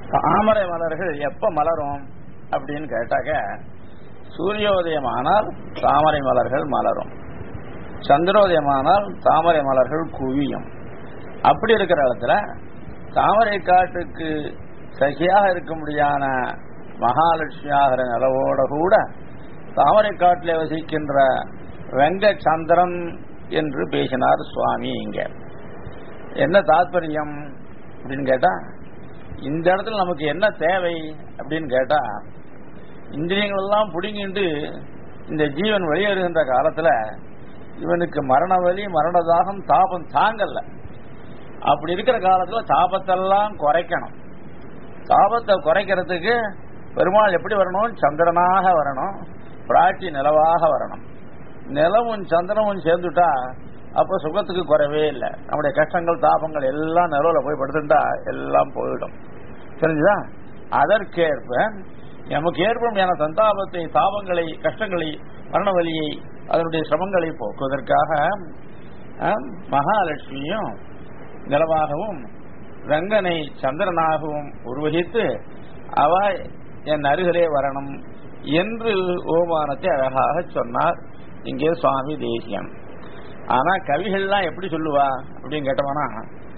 தாமரை மலர்கள் எப்ப மலரும் அப்படின்னு கேட்டாக்க சூரியோதயமானால் தாமரை மலர்கள் மலரும் சந்திரோதயமானால் தாமரை மலர்கள் குவியும் அப்படி இருக்கிற இடத்துல தாமரை காட்டுக்கு சகியாக இருக்க முடியான மகாலட்சுமியாகிற நிலவோட கூட தாமரை காட்டிலே வசிக்கின்ற வெங்க சந்திரன் என்று பேசினார் சுவாமி இங்க என்ன தாத்பரியம் அப்படின்னு கேட்டா இந்த இடத்துல நமக்கு என்ன தேவை அப்படின்னு கேட்டா இந்திரியங்கள் எல்லாம் புடுங்கிட்டு இந்த ஜீவன் வெளியேறுகின்ற காலத்துல இவனுக்கு மரண வலி மரண தாகம் தாபம் தாங்கல்ல அப்படி இருக்கிற காலத்துல தாபத்தெல்லாம் குறைக்கணும் தாபத்தை குறைக்கிறதுக்கு பெருமாள் எப்படி வரணும் சந்திரனாக வரணும் பிராட்டி நிலவாக வரணும் நிலவும் சந்திரமும் சேர்ந்துட்டா அப்ப சுகத்துக்கு குறைவே இல்லை நம்முடைய கஷ்டங்கள் தாபங்கள் எல்லாம் நிலவுல போய் படுத்துட்டா எல்லாம் போயிடும் தெரிஞ்சுதா அதற்கேற்ப நமக்கு ஏற்படும் என சந்தாபத்தை தாபங்களை கஷ்டங்களை மரணவலியை அதனுடைய சிரமங்களை போக்குவதற்காக அஹ், மகாலட்சுமியும் நிலவாகவும் ரங்கனை சந்திரனாகவும் உருவகித்து அவ என் அருகிலே வரணும் என்று ஓமானத்தை அழகாக சொன்னார் இங்கே சுவாமி தேசியம் ஆனா கவிகள்லாம் எப்படி சொல்லுவா அப்படின்னு கேட்டவனா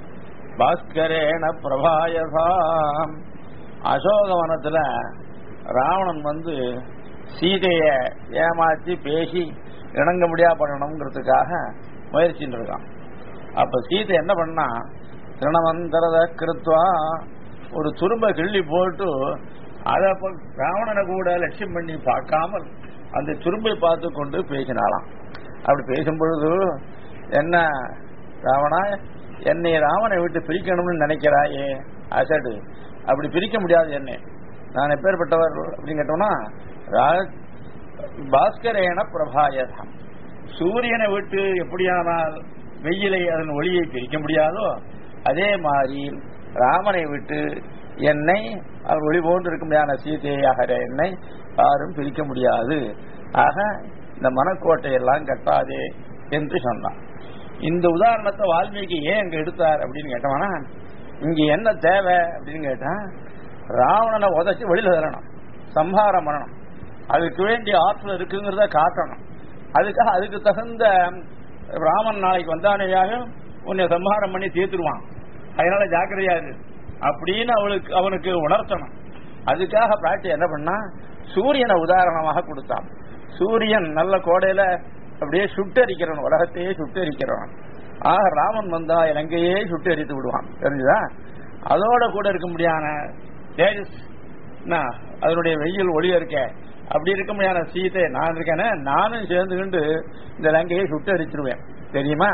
பாஸ்கரேன பிரபாயசாம் அசோகவனத்துல ராவணன் வந்து சீதைய ஏமாத்தி பேசி இணங்க முடியா பண்ணணுங்கிறதுக்காக முயற்சின்னு இருக்கான் அப்ப சீதை என்ன பண்ணா திருணமந்தரத கிருத்வா ஒரு துரும்ப கிள்ளி போட்டு அதை அப்ப ராவணனை கூட லட்சியம் பண்ணி பார்க்காமல் அந்த துரும்பை பார்த்து கொண்டு பேசினாலாம் அப்படி பேசும் பொழுது என்ன ராவணா என்னை ராவனை விட்டு பிரிக்கணும்னு நினைக்கிறாயே அசடு அப்படி பிரிக்க முடியாது என்னை நான் எப்பேற்பட்டவர் அப்படின்னு கேட்டோம்னா ரா- பாஸ்கரேன பிரபாயதம் சூரியனை விட்டு எப்படியானால் வெயிலை அதன் ஒளியை பிரிக்க முடியாதோ அதே மாதிரி ராமனை விட்டு என்னை அவர் ஒளி போன்று இருக்க முடியாத சீதையாகிற என்னை யாரும் பிரிக்க முடியாது ஆக இந்த மனக்கோட்டையெல்லாம் கட்டாதே என்று சொன்னான் இந்த உதாரணத்தை வால்மீகி ஏன் இங்க எடுத்தார் அப்படின்னு கேட்டோம்னா இங்க என்ன தேவை அப்படின்னு கேட்டா ராவணனை உதைச்சு வெளியில தரணும் சம்ஹாரம் பண்ணணும் அதுக்கு வேண்டிய ஆற்றல் இருக்குங்கிறத காட்டணும் அதுக்காக அதுக்கு தகுந்த ராமன் நாளைக்கு வந்தானேயாக உன்னை சம்ஹாரம் பண்ணி தீர்த்துருவான் அதனால ஜாக்கிரதையா இரு அப்படின்னு அவளுக்கு அவனுக்கு உணர்த்தணும் அதுக்காக பிராட்டி என்ன பண்ணா சூரியனை உதாரணமாக கொடுத்தான் சூரியன் நல்ல கோடையில அப்படியே சுட்டரிக்கிறவன் உலகத்தையே சுட்டரிக்கிறவன் ஆக ராமன் வந்தா இலங்கையே சுட்டரித்து விடுவான் தெரிஞ்சுதா அதோட கூட இருக்க முடியாத தேஜஸ் என்ன, அதனுடைய வெயில் ஒளி இருக்க அப்படி இருக்க முடியாத சீதை நான் இருக்கேனே நானும் சேர்ந்துக்கிண்டு இந்த லங்கையை சுட்டு அடிச்சிருவேன் தெரியுமா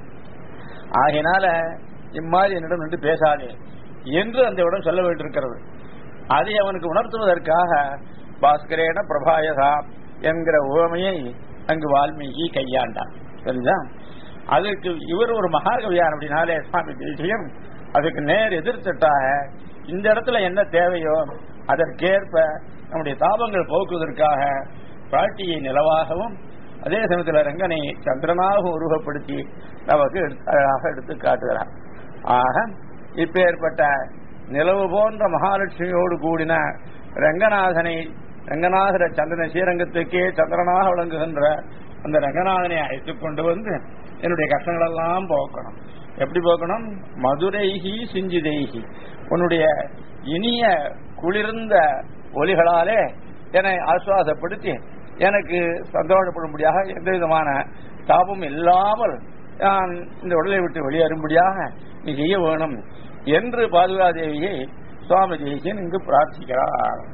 ஆகையினால இம்மாதிரி என்னிடம் நின்று பேசாதே என்று அந்த இடம் சொல்ல வேண்டியிருக்கிறது அதை அவனுக்கு உணர்த்துவதற்காக பாஸ்கரேன பிரபாயதா என்கிற உவமையை அங்கு வால்மீகி கையாண்டான் தெரிஞ்சா அதுக்கு இவர் ஒரு மகாகவியார் அப்படின்னாலே சுவாமி தேசியம் அதுக்கு நேர் எதிர்த்தட்டாக இந்த இடத்துல என்ன தேவையோ அதற்கேற்ப நம்முடைய தாபங்கள் போக்குவதற்காக பிராட்டியை நிலவாகவும் அதே சமயத்தில் ரங்கனை சந்திரனாக உருவப்படுத்தி நமக்கு எடுத்து- அழகாக எடுத்து காட்டுகிறார் ஆக இப்பேற்பட்ட நிலவு போன்ற மகாலட்சுமியோடு கூடின ரங்கநாதனை ரங்கநாதர சந்திரன ஸ்ரீரங்கத்துக்கே சந்திரனாக விளங்குகின்ற அந்த ரங்கநாதனை அழைத்துக் கொண்டு வந்து என்னுடைய கஷ்டங்கள் எல்லாம் போக்கணும் எப்படி போக்கணும் மதுரைஹி சிஞ்சிதைஹி உன்னுடைய இனிய குளிர்ந்த ஒலிகளாலே என்னை ஆசுவாசப்படுத்தி எனக்கு சந்தோஷப்படும்படியாக எந்த விதமான தாபம் இல்லாமல் நான் இந்த உடலை விட்டு வெளியேறும்படியாக நீ செய்ய வேணும் என்று பாதுகாதேவியை சுவாமி தேசியன் இங்கு பிரார்த்திக்கிறார்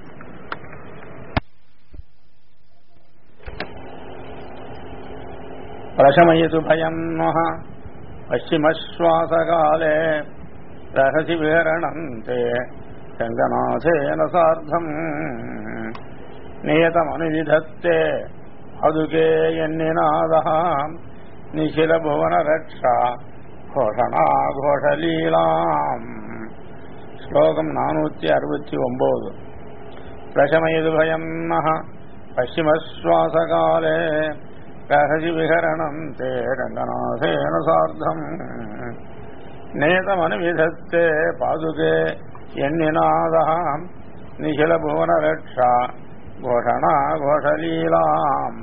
பிரசமயது பயம் மகா பश्चिमश्वासकाले रहसि विहरणन्ते रङ्गनाथेन सार्धम् नियतमनुविधत्ते अदुके यन्निनादः निशिलभुवनरक्षा घोषणाघोषलीलाम् श्लोकम् नानूति अरुपति ओम्बोदु प्रशमयतु भयम् नः पश्चिमश्वासकाले रहसि विहरणम् ते रङ्गनाथेन सार्धम् नेतमनुविधत्ते पादुके எண்ணினாதாம் நிகில புவன ரட்சா கோஷணா கோஷலீலாம்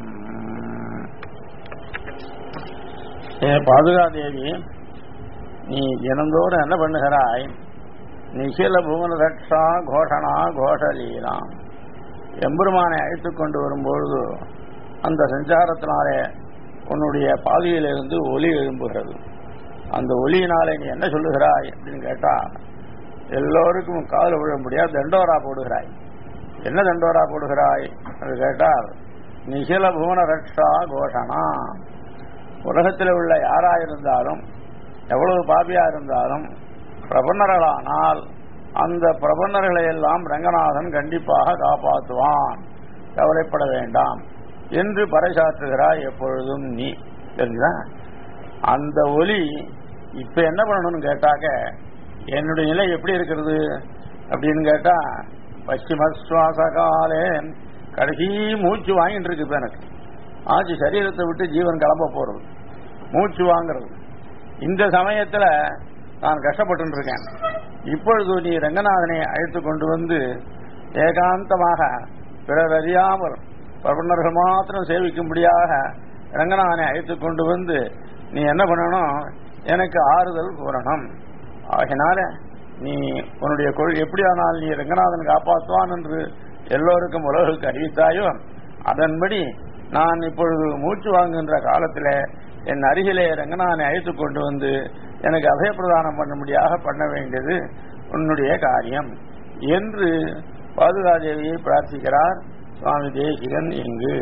ஏ பாதுகா தேவி நீ தினந்தோறும் என்ன பண்ணுகிறாய் நிகில புவன ரட்சா கோஷணா கோஷலீலாம் எம்பெருமானை அழைத்துக் கொண்டு வரும்பொழுது அந்த சஞ்சாரத்தினாலே உன்னுடைய பாதையிலிருந்து ஒலி எழும்புகிறது அந்த ஒலியினாலே நீ என்ன சொல்லுகிறாய் அப்படின்னு கேட்டா எல்லோருக்கும் காதல் விழ முடியாது தண்டோரா போடுகிறாய் என்ன தண்டோரா போடுகிறாய் என்று கேட்டால் நிகில புவன ரட்சா கோஷனா உலகத்தில் உள்ள யாரா இருந்தாலும் எவ்வளவு பாபியா இருந்தாலும் பிரபன்னர்களானால் அந்த பிரபன்னர்களை எல்லாம் ரங்கநாதன் கண்டிப்பாக காப்பாற்றுவான் கவலைப்பட வேண்டாம் என்று பறைசாற்றுகிறாய் எப்பொழுதும் நீ தெரிஞ்சா அந்த ஒலி இப்ப என்ன பண்ணணும்னு கேட்டாக்க என்னுடைய நிலை எப்படி இருக்கிறது அப்படின்னு கேட்டா பশ্চিம சுவாச காலே கடைசி மூச்சு வாங்கிட்டு இருக்கு இப்ப எனக்கு ஆச்சு சரீரத்தை விட்டு ஜீவன் கிளம்ப போறது மூச்சு வாங்குறது இந்த சமயத்துல நான் கஷ்டப்பட்டு இருக்கேன் இப்பொழுது நீ ரங்கநாதனை அழைத்து கொண்டு வந்து ஏகாந்தமாக பிறர் அறியாமல் பிரபன்னர்கள் மாத்திரம் சேவிக்கும்படியாக ரங்கநாதனை அழைத்து கொண்டு வந்து நீ என்ன பண்ணணும் எனக்கு ஆறுதல் கூறணும் ஆகினால நீ உன்னுடைய கொள் எப்படியானால் நீ ரங்கநாதன் காப்பாற்றுவான் என்று எல்லோருக்கும் உலகுக்கு அறிவித்தாயோ அதன்படி நான் இப்பொழுது மூச்சு வாங்குகின்ற காலத்தில் என் அருகிலே ரங்கநாதனை அழைத்து கொண்டு வந்து எனக்கு அபயப்பிரதானம் பண்ணும்படியாக பண்ண வேண்டியது உன்னுடைய காரியம் என்று பாதுகாதேவியை பிரார்த்திக்கிறார் சுவாமி தேசிகன் இங்கு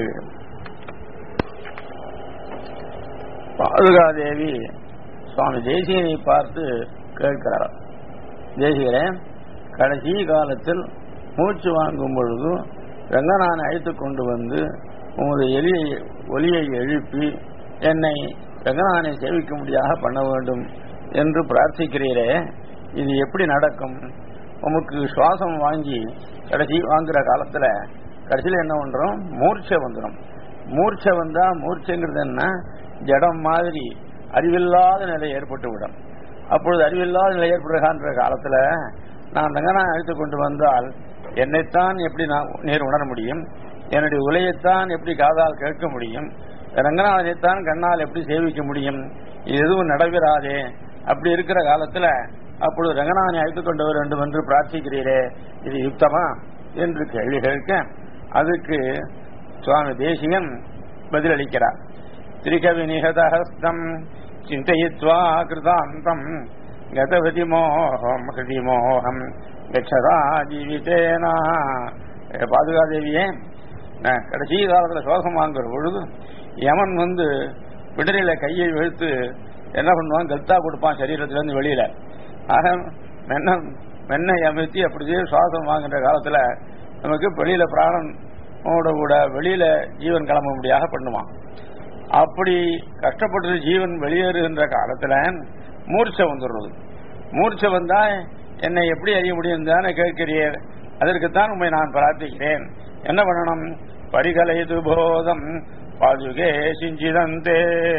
பாதுகாதேவி சுவாமி தேசிகனை பார்த்து கேட்கிறார் தேசிகரே கடைசி காலத்தில் மூச்சு வாங்கும் பொழுது ரங்கநாதனை அழைத்து கொண்டு வந்து உமது எலியை ஒலியை எழுப்பி என்னை ரங்கநாதனை சேவிக்கும்படியாக பண்ண வேண்டும் என்று பிரார்த்திக்கிறீரே இது எப்படி நடக்கும் உமக்கு சுவாசம் வாங்கி கடைசி வாங்குற காலத்துல கடைசியில் என்ன பண்றோம் மூர்ச்சை வந்துடும் மூர்ச்சை வந்தா மூர்ச்சைங்கிறது என்ன ஜடம் மாதிரி அறிவில்லாத நிலை ஏற்பட்டு விடும் அப்பொழுது அறிவில்லாத நிலை ஏற்படுகின்ற காலத்துல நான் ரங்கனா அழைத்து கொண்டு வந்தால் என்னைத்தான் எப்படி நான் நேர் உணர முடியும் என்னுடைய உலையைத்தான் எப்படி காதால் கேட்க முடியும் ரங்கநாதனைத்தான் கண்ணால் எப்படி சேவிக்க முடியும் இது எதுவும் நடைபெறாதே அப்படி இருக்கிற காலத்துல அப்பொழுது ரங்கநாதனை அழைத்துக் கொண்டு வர வேண்டும் என்று பிரார்த்திக்கிறீரே இது யுக்தமா என்று கேள்வி கேட்க அதுக்கு சுவாமி தேசிகன் பதிலளிக்கிறார் திரிகவி நிகதஹஸ்தம் சிந்தயித்வா கிருதாந்தம் கதவதி மோகம் ஹிருதி மோகம் கச்சதா ஜீவிதேனா பாதுகாதேவியே நான் கடைசி காலத்தில் சோகம் வாங்குற பொழுது யமன் வந்து விடலில கையை வெளுத்து என்ன பண்ணுவான் கல்தா கொடுப்பான் சரீரத்திலிருந்து வெளியில ஆக மென்ன மென்னை அமைத்தி அப்படியே சுவாசம் வாங்குற காலத்துல நமக்கு வெளியில பிராணன் கூட வெளியில ஜீவன் கிளம்பும்படியாக பண்ணுவான் அப்படி கஷ்டப்பட்டு ஜீவன் வெளியேறுகின்ற காலத்துல மூர்ச்சை வந்துடுறது மூர்ச்சை வந்தா என்னை எப்படி அறிய முடியும் தானே கேட்கிறீர் அதற்குத்தான் உண்மை நான் பிரார்த்திக்கிறேன் என்ன பண்ணணும் பரிகலைது போதம் பாதுகே சிஞ்சிதந்தே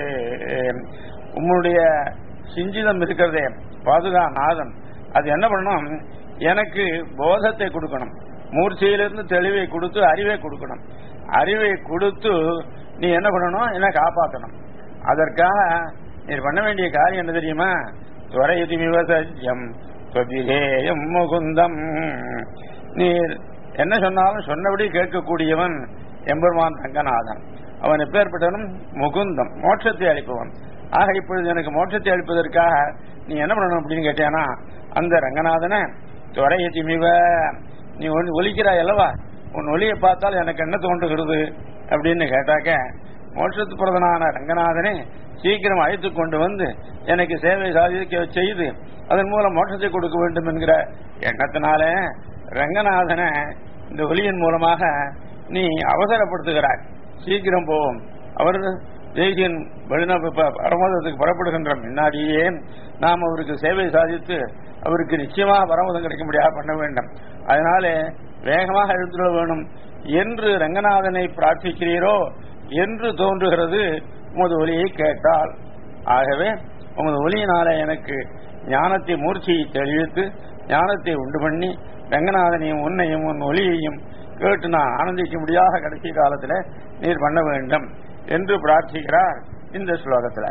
உம்முடைய சிஞ்சிதம் இருக்கிறதே பாதுகா நாதன் அது என்ன பண்ணணும் எனக்கு போதத்தை கொடுக்கணும் மூர்ச்சையிலிருந்து தெளிவை கொடுத்து அறிவை கொடுக்கணும் அறிவை கொடுத்து நீ என்ன பண்ணணும் என்ன காப்பாற்றணும் அதற்காக நீ பண்ண வேண்டிய காரியம் என்ன தெரியுமா துவரையுதி விவசஜம் சொதிரேயம் முகுந்தம் நீர் என்ன சொன்னாலும் சொன்னபடி கேட்கக்கூடியவன் எம்பெருமான் ரங்கநாதன் அவன் எப்பேற்பட்டவனும் முகுந்தம் மோட்சத்தை அளிப்பவன் ஆக இப்பொழுது எனக்கு மோட்சத்தை அளிப்பதற்காக நீ என்ன பண்ணணும் அப்படின்னு கேட்டேனா அந்த ரங்கநாதனை துவரையத்திமிவ நீ ஒன் ஒலிக்கிறாய் அல்லவா உன் ஒலியை பார்த்தால் எனக்கு என்ன தோன்றுகிறது அப்படின்னு கேட்டாக்க மோட்சத்து பிரதனான ரங்கநாதனை சீக்கிரம் அழைத்து கொண்டு வந்து எனக்கு சேவை சாதிக்க செய்து அதன் மூலம் மோட்சத்தை கொடுக்க வேண்டும் என்கிற எண்ணத்தினால ரங்கநாதனை இந்த ஒலியின் மூலமாக நீ அவசரப்படுத்துகிறாய் சீக்கிரம் போவோம் அவர் தேசியன் வெளிநா பரமதத்துக்கு புறப்படுகின்ற முன்னாடியே நாம் அவருக்கு சேவை சாதித்து அவருக்கு நிச்சயமாக பரமதம் கிடைக்கும்படியாக பண்ண வேண்டும் அதனால வேகமாக எழுந்துள்ள வேணும் என்று ரங்கநாதனை பிரார்த்திக்கிறீரோ என்று தோன்றுகிறது உமது ஒலியை கேட்டால் ஆகவே உமது ஒலியினால எனக்கு ஞானத்தை மூர்ச்சியை தெளிவித்து ஞானத்தை உண்டு பண்ணி ரங்கநாதனையும் உன்னையும் உன் ஒளியையும் கேட்டு நான் ஆனந்திக்க முடியாத கடைசி காலத்துல நீர் பண்ண வேண்டும் என்று பிரார்த்திக்கிறார் இந்த ஸ்லோகத்துல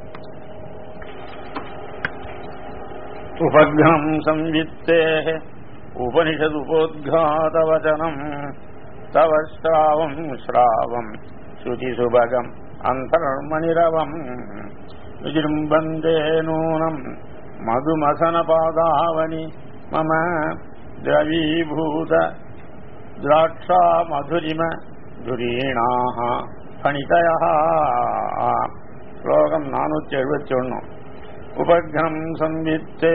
உபக்னம் சம்வித்தே உபனிஷதுபோத்காதவச்சனம் தவ ஸ்ராவம் ஸ்ராவம் ஸ்ருதி சுபகம் அந்தர்மணிரவம் விஜృంభந்தே நூனம் மதுமசனபாதாவனி மம திரவீபூத திராட்சா மதுரிம துரீணாக பணிதயா ஸ்லோகம் நானூத்தி எழுபத்தி ஒன்னு உபக்னம் சம்வித்தே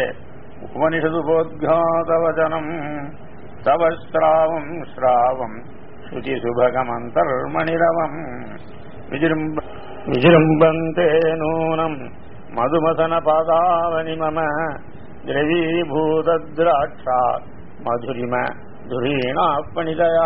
உபனிஷதுபோத்காதவச்சனம் தவ ஸ்ராவம் ஸ்ராவம் ஸ்ருதி சுபகமந்தர்மணிரவம் விஜృంభ விஜృంభந்தே நூனம் மதுமசன பாதாவனி மம திரவீபூதத்ராட்சா மதுரிம துரீணா பணிதய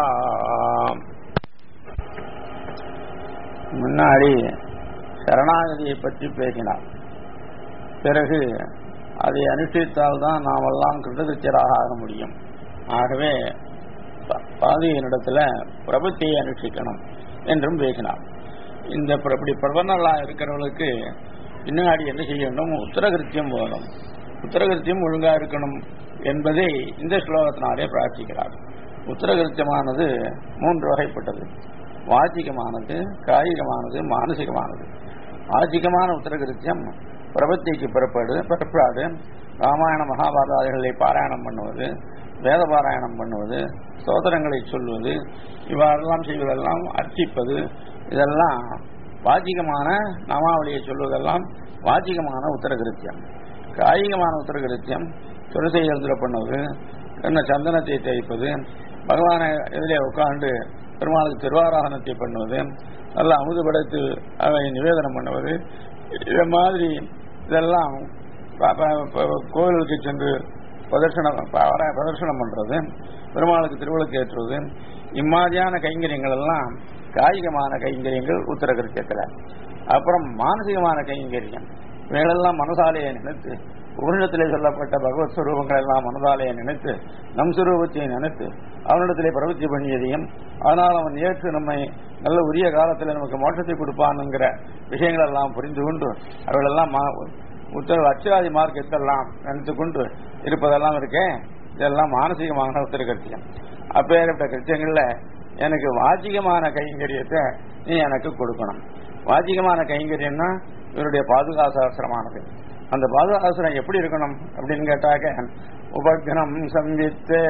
முன்னாடி சரணாகதியை பற்றி பேசினார் பிறகு அதை அனுஷ்டித்தால் தான் நாமெல்லாம் கிருதகிருத்தியராக ஆக முடியும் ஆகவே பாதியினிடத்துல பிரபத்தியை அனுஷ்டிக்கணும் என்றும் பேசினார் இந்த இப்படி பிரபன்னலா இருக்கிறவர்களுக்கு பின்னாடி என்ன செய்ய வேண்டும் உத்தரகிருத்தியம் வேணும் உத்தரகிருத்தியம் ஒழுங்கா இருக்கணும் என்பதை இந்த ஸ்லோகத்தினாலே பிரார்த்திக்கிறார் உத்தரகிருத்தியமானது மூன்று வகைப்பட்டது வாச்சிகமானது காயிகமானது மானசிகமானது வாச்சிகமான உத்தரகிருத்தியம் பிரபத்திக்கு பிறப்பாடு பிறப்பாடு ராமாயண மகாபாரதாதிகளை பாராயணம் பண்ணுவது வேத பாராயணம் பண்ணுவது ஸ்தோத்திரங்களை சொல்வது இவ்வாறெல்லாம் செய்வதெல்லாம் அர்ச்சிப்பது இதெல்லாம் வாச்சிகமான நாமாவளியை சொல்வதெல்லாம் வாச்சிகமான உத்தரகிருத்தியம் காயிகமான உத்தரகிருத்தியம் துளசை எழுந்துட பண்ணுவது என்ன சந்தனத்தை தேய்ப்பது பகவானை எதிலே உட்கார்ந்து பெருமாளுக்கு திருவாராதனத்தை பண்ணுவது நல்ல அமுது படைத்து அதை நிவேதனம் பண்ணுவது இது மாதிரி இதெல்லாம் கோவிலுக்கு சென்று பிரதர்ஷனம் பிரதர்ஷனம் பண்றது பெருமாளுக்கு திருவிளக்கு ஏற்றுவது இம்மாதிரியான கைங்கரியங்கள் எல்லாம் காயிகமான கைங்கரியங்கள் உத்தரகிருத்தியத்தில் அப்புறம் மானசிகமான கைங்கரியம் இவைகளெல்லாம் மனசாலையை நினைத்து உபனிடத்திலே சொல்லப்பட்ட பகவத் சுரூபங்கள் எல்லாம் மனதாலையை நினைத்து நம் சுரூபத்தை நினைத்து அவனிடத்திலே பிரவர்த்தி பண்ணியதையும் ஆனால் அவன் ஏற்று நம்மை நல்ல உரிய காலத்தில் நமக்கு மோட்சத்தை கொடுப்பான்ங்கிற விஷயங்கள் எல்லாம் புரிந்து கொண்டு அவர்களெல்லாம் உத்தரவு அச்சாதி மார்க்கத்தெல்லாம் நினைத்து கொண்டு இருப்பதெல்லாம் இருக்கேன் இதெல்லாம் மானசீகமான உத்தரகத்தியம் அப்பேற்பட்ட கிருத்தியங்கள்ல எனக்கு வாச்சிகமான கைங்கரியத்தை நீ எனக்கு கொடுக்கணும் வாச்சிகமான கைங்கரியம்னா இவருடைய பாதுகாசாஸ்திரமானது அந்த பாதுகாசனம் எப்படி இருக்கணும் அப்படின்னு கேட்டாக்க உபக்னம் சம்வித்தே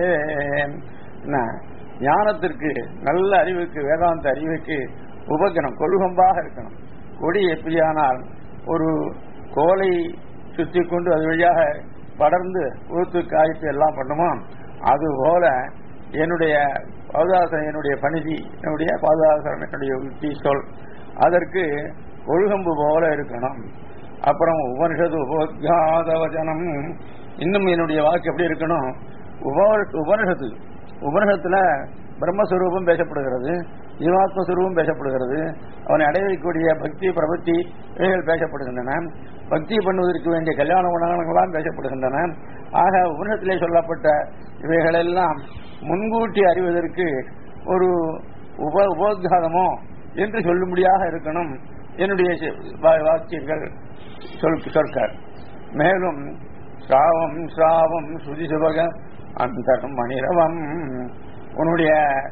ஞானத்திற்கு நல்ல அறிவுக்கு வேதாந்த அறிவுக்கு உபகனம் கொள்கம்பாக இருக்கணும் கொடி எப்படியானால் ஒரு கோலை சுத்தி கொண்டு அது வழியாக படர்ந்து ஊத்து காய்த்து எல்லாம் பண்ணுமோ அது போல என்னுடைய பாதுகாசனம் என்னுடைய பணிதி என்னுடைய பாதுகாசனம் என்னுடைய யுக்தி சொல் அதற்கு கொள்கம்பு போல இருக்கணும் அப்புறம் உபனிஷத்து உபோத்காத வச்சனம் இன்னும் என்னுடைய வாக்கு எப்படி இருக்கணும் உபனிஷத்து உபனிஷத்துல பிரம்மஸ்வரூபம் பேசப்படுகிறது ஜீவாத்மஸ்வரூபம் பேசப்படுகிறது அவனை அடையக்கூடிய பக்தி பிரபத்தி இவைகள் பேசப்படுகின்றன பக்தி பண்ணுவதற்கு வேண்டிய கல்யாண குணங்களாம் பேசப்படுகின்றன ஆக உபனிஷத்திலே சொல்லப்பட்ட இவைகளெல்லாம் முன்கூட்டி அறிவதற்கு ஒரு உப உபோத்காதமோ என்று சொல்லும்படியாக இருக்கணும் என்னுடைய வாக்கியங்கள் சொல் சொற்கள் மேலும் ஸ்ராவம் ஸ்ராவம் சுதி சுபக அந்த மணிரவம் உன்னுடைய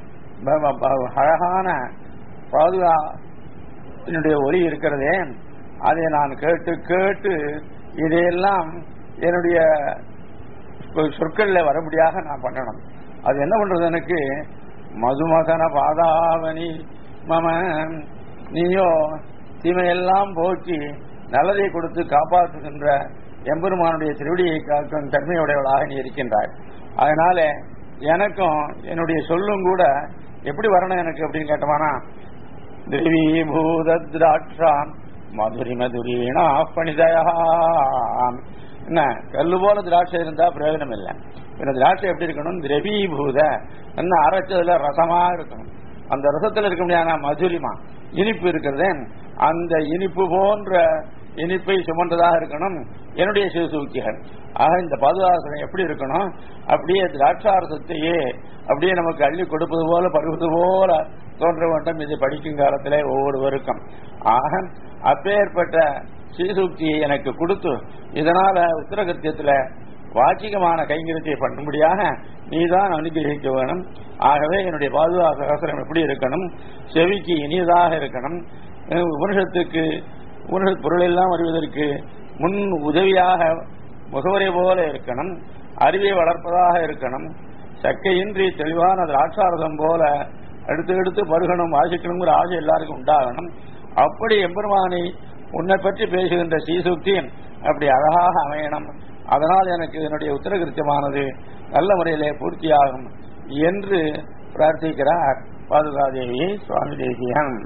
அழகான பாதுகா என்னுடைய ஒளி இருக்கிறதே அதை நான் கேட்டு கேட்டு இதையெல்லாம் என்னுடைய சொற்கள்ல வரும்படியாக நான் பண்ணணும் அது என்ன பண்றது எனக்கு மதுமகன பாதாவனி மம நீயோ தீமையெல்லாம் போக்கி நல்லதை கொடுத்து காப்பாற்றுகின்ற எம்பெருமானுடைய திருவடியை காக்கும் தன்மையுடையவளாக நீ இருக்கின்றாய் அதனால எனக்கும் என்னுடைய சொல்லும் கூட எப்படி வரணும் எனக்கு அப்படின்னு கேட்டவானா தேவி பூத திராட்சாம் மதுரி மதுரீனா பணிதயா என்ன கல்லு போல திராட்சை இருந்தா பிரயோஜனம் இல்லை இந்த திராட்சை எப்படி இருக்கணும் திரவீபூத என்ன அரைச்சதுல ரசமா இருக்கணும் அந்த ரசத்துல இருக்க முடியாத மதுரிமா இனிப்பு இருக்கிறதே அந்த இனிப்பு போன்ற இனிப்பை சுமந்ததாக இருக்கணும் என்னுடைய சிவசூக்திகள் ஆக இந்த பாதுகாசனம் எப்படி இருக்கணும் அப்படியே திராட்சாரசத்தையே அப்படியே நமக்கு அள்ளி கொடுப்பது போல பருவது போல தோன்ற வேண்டும் இது படிக்கும் காலத்திலே ஒவ்வொருவருக்கும் ஆக அப்பேற்பட்ட ஸ்ரீசூக்தியை எனக்கு கொடுத்து இதனால உத்தரகத்தியத்துல வாச்சிகமான கைங்கரியத்தை பண்ணும்படியாக நீதான் அனுகிரகிக்க வேணும் ஆகவே என்னுடைய பாதுகா சகசிரம் எப்படி இருக்கணும் செவிக்கு இனியதாக இருக்கணும் அஹ் உபனிஷத்துக்கு உபனிஷத் பொருள் எல்லாம் வருவதற்கு முன் உதவியாக முகவரை போல இருக்கணும் அறிவை வளர்ப்பதாக இருக்கணும் சக்கையின்றி தெளிவான திராட்சாரதம் போல அடுத்து எடுத்து பருகணும் வாசிக்கணுங்கிற ஆசை எல்லாருக்கும் உண்டாகணும் அப்படி எம்பெருமானை உன்னை பற்றி பேசுகின்ற ஸ்ரீசுக்தியின் அப்படி அழகாக அமையணும் அதனால் எனக்கு என்னுடைய உத்தரகிருத்தியமானது நல்ல முறையிலே பூர்த்தியாகும் என்று பிரார்த்திக்கிறார் பாதுகாதேவி சுவாமி தேசியன்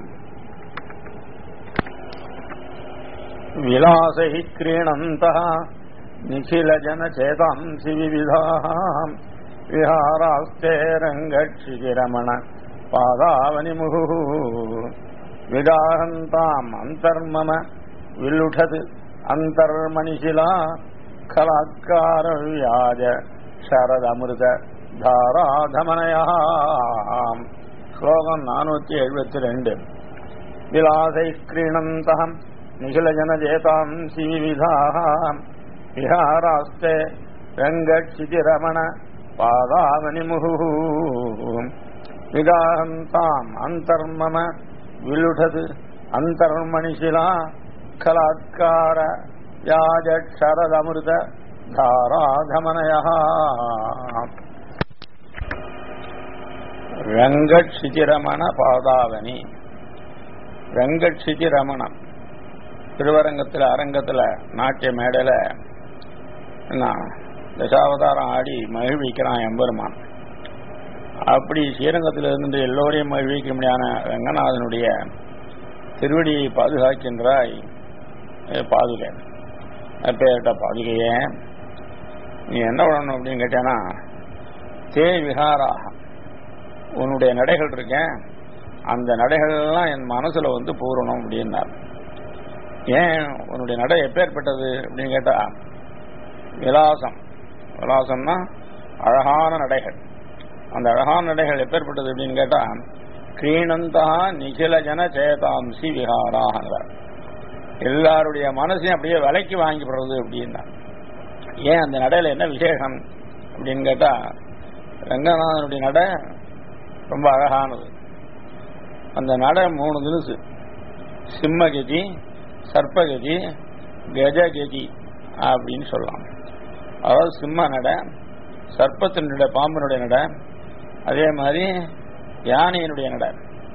விலாசை கிரீணந்தः निखिलजनचेतांसि विविधाः विहारास्ते रङ्गक्षितिरमण पादावनिमुहुः विगाहन्ताम् अन्तर्मम विलुठत् अन्तर्मणिशिला खलात्कारव्याज शरदमृत धाराधमनयः श्लोकम् नानूति एഴുപത്തി രണ്ട് विलासैः क्रीणन्तः निखिलजनजेतांसि विविधाः विहारास्ते रङ्गक्षितिरमण पादावनिमुहुः विगाहन्ताम् अन्तर्मम विलुठत् अन्तर्मणिशिला खलात्कार याजक्षरदमृत धाराधमनयः ரங்கட்சிதிரமண பாதாவனி ரங்கட்சிதிரமணம் திருவரங்கத்தில் அரங்கத்தில் நாட்டிய மேடையில் நான் தசாவதாரம் ஆடி மகிழ்விக்கிறான் எம்பெருமான் அப்படி ஸ்ரீரங்கத்தில் இருந்து எல்லோரையும் மகிழ்விக்க முடியாத ரங்கநாதனுடைய திருவடியை பாதுகாக்கின்றாய் ஏ, பாதுகை அப்பேட்ட பாதுகையே நீ என்ன பண்ணணும் அப்படின்னு கேட்டேன்னா தே விகாராக உன்னுடைய நடைகள் இருக்கேன் அந்த நடைகள்லாம் என் மனசுல வந்து பூரணும் அப்படின்னார் ஏன் உன்னுடைய நடை எப்பேற்பட்டது அப்படின்னு கேட்டா விலாசம் விலாசம்னா அழகான நடைகள் அந்த அழகான நடைகள் எப்பேற்பட்டது அப்படின்னு கேட்டா கிரீணந்தா நிகிலஜன சேதாம்சி விகாராங்கிறார் எல்லாருடைய மனசையும் அப்படியே விலைக்கு வாங்கிப்படுறது அப்படின்னா ஏன் அந்த நடையில என்ன விசேஷம் அப்படின்னு கேட்டா ரங்கநாதனுடைய நடை ரொம்ப அழகானது அந்த நடை மூணு தினுசு சிம்மகதி சர்ப்பகதி கஜகதி அப்படின்னு சொல்லலாம் அதாவது சிம்ம நடை சர்ப்பத்தினுடைய பாம்பனுடைய நடை அதே மாதிரி யானையினுடைய நடை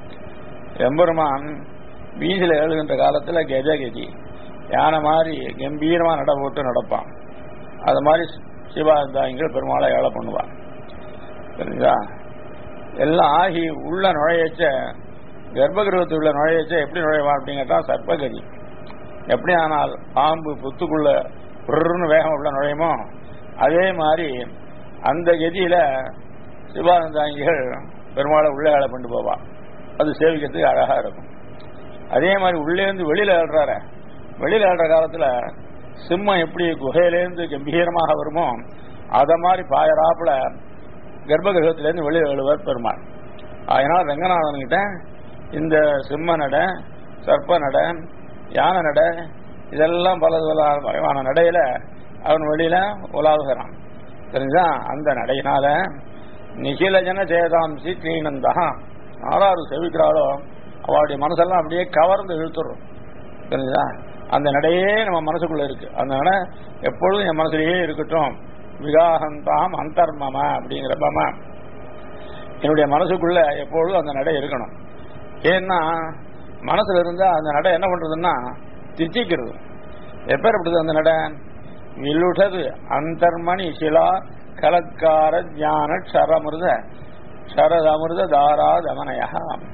எம்பெருமான் வீதியில் எழுகின்ற காலத்துல கஜகதி யானை மாதிரி கம்பீரமா நட போட்டு நடப்பான் அது மாதிரி சிவாந்தாயங்கள் பெருமாளை ஏழை பண்ணுவான் சரிங்களா எல்லாம் ஆகி உள்ள நுழையச்ச கர்ப்பகிரகத்துள்ள நுழையச்ச எப்படி நுழைவான் அப்படின்னு கேட்டா சர்ப்பகதி எப்படி ஆனால் பாம்பு புத்துக்குள்ள புருன்னு வேகம் உள்ள நுழையுமோ அதே மாதிரி அந்த கதியில சிவானந்தாங்கிகள் பெருமாளை உள்ளே ஆள கொண்டு போவா அது சேவிக்கிறதுக்கு அழகா இருக்கும் அதே மாதிரி உள்ளே இருந்து வெளியில ஆடுறாரு வெளியில ஆடுற காலத்துல சிம்மம் எப்படி குகையிலேருந்து கம்பீரமாக வருமோ அத மாதிரி பாயராப்புல கர்ப்பகிரகத்திலேருந்து வெளியே எழுவர் பெருமாள் அதனால ரங்கநாதன் கிட்ட இந்த சிம்ம நடை சர்ப்ப நடை யானை நடை இதெல்லாம் பல பல மறைவான நடையில அவன் வெளியில உலாவுகிறான் தெரிஞ்சா அந்த நடையினால நிகிலஜன ஜெயதாம்சி கிரீனந்தா ஆறாறு செவிக்கிறாளோ அவளுடைய மனசெல்லாம் அப்படியே கவர்ந்து இழுத்துடும் தெரிஞ்சா அந்த நடையே நம்ம மனசுக்குள்ள இருக்கு அந்த நடை எப்பொழுதும் என் மனசுலயே இருக்கட்டும் விகாகந்தாம் அந்தர்மம அப்படிங்கிற பம என்னுடைய மனசுக்குள்ள எப்பொழுதும் அந்த நடை இருக்கணும் ஏன்னா மனசுல இருந்தா அந்த நடை என்ன பண்றதுன்னா திச்சிக்கிறது எப்பேற்பட்டது அந்த நடை வில்லுடது அந்தர்மணி சிலா கலக்கார ஞான க்ஷரமிருத க்ஷரதமிருத தாரா தமனயா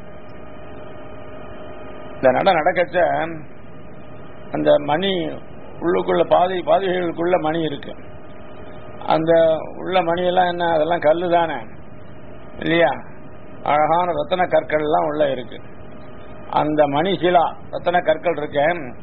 இந்த நட நடக்கச்ச அந்த மணி உள்ளுக்குள்ள பாதி பாதிகளுக்குள்ள மணி இருக்கு அந்த உள்ள மணியெல்லாம் என்ன அதெல்லாம் கல்லு தானே இல்லையா அழகான ரத்தன கற்கள் எல்லாம் உள்ள இருக்கு அந்த மணி சிலா ரத்தன கற்கள் இருக்க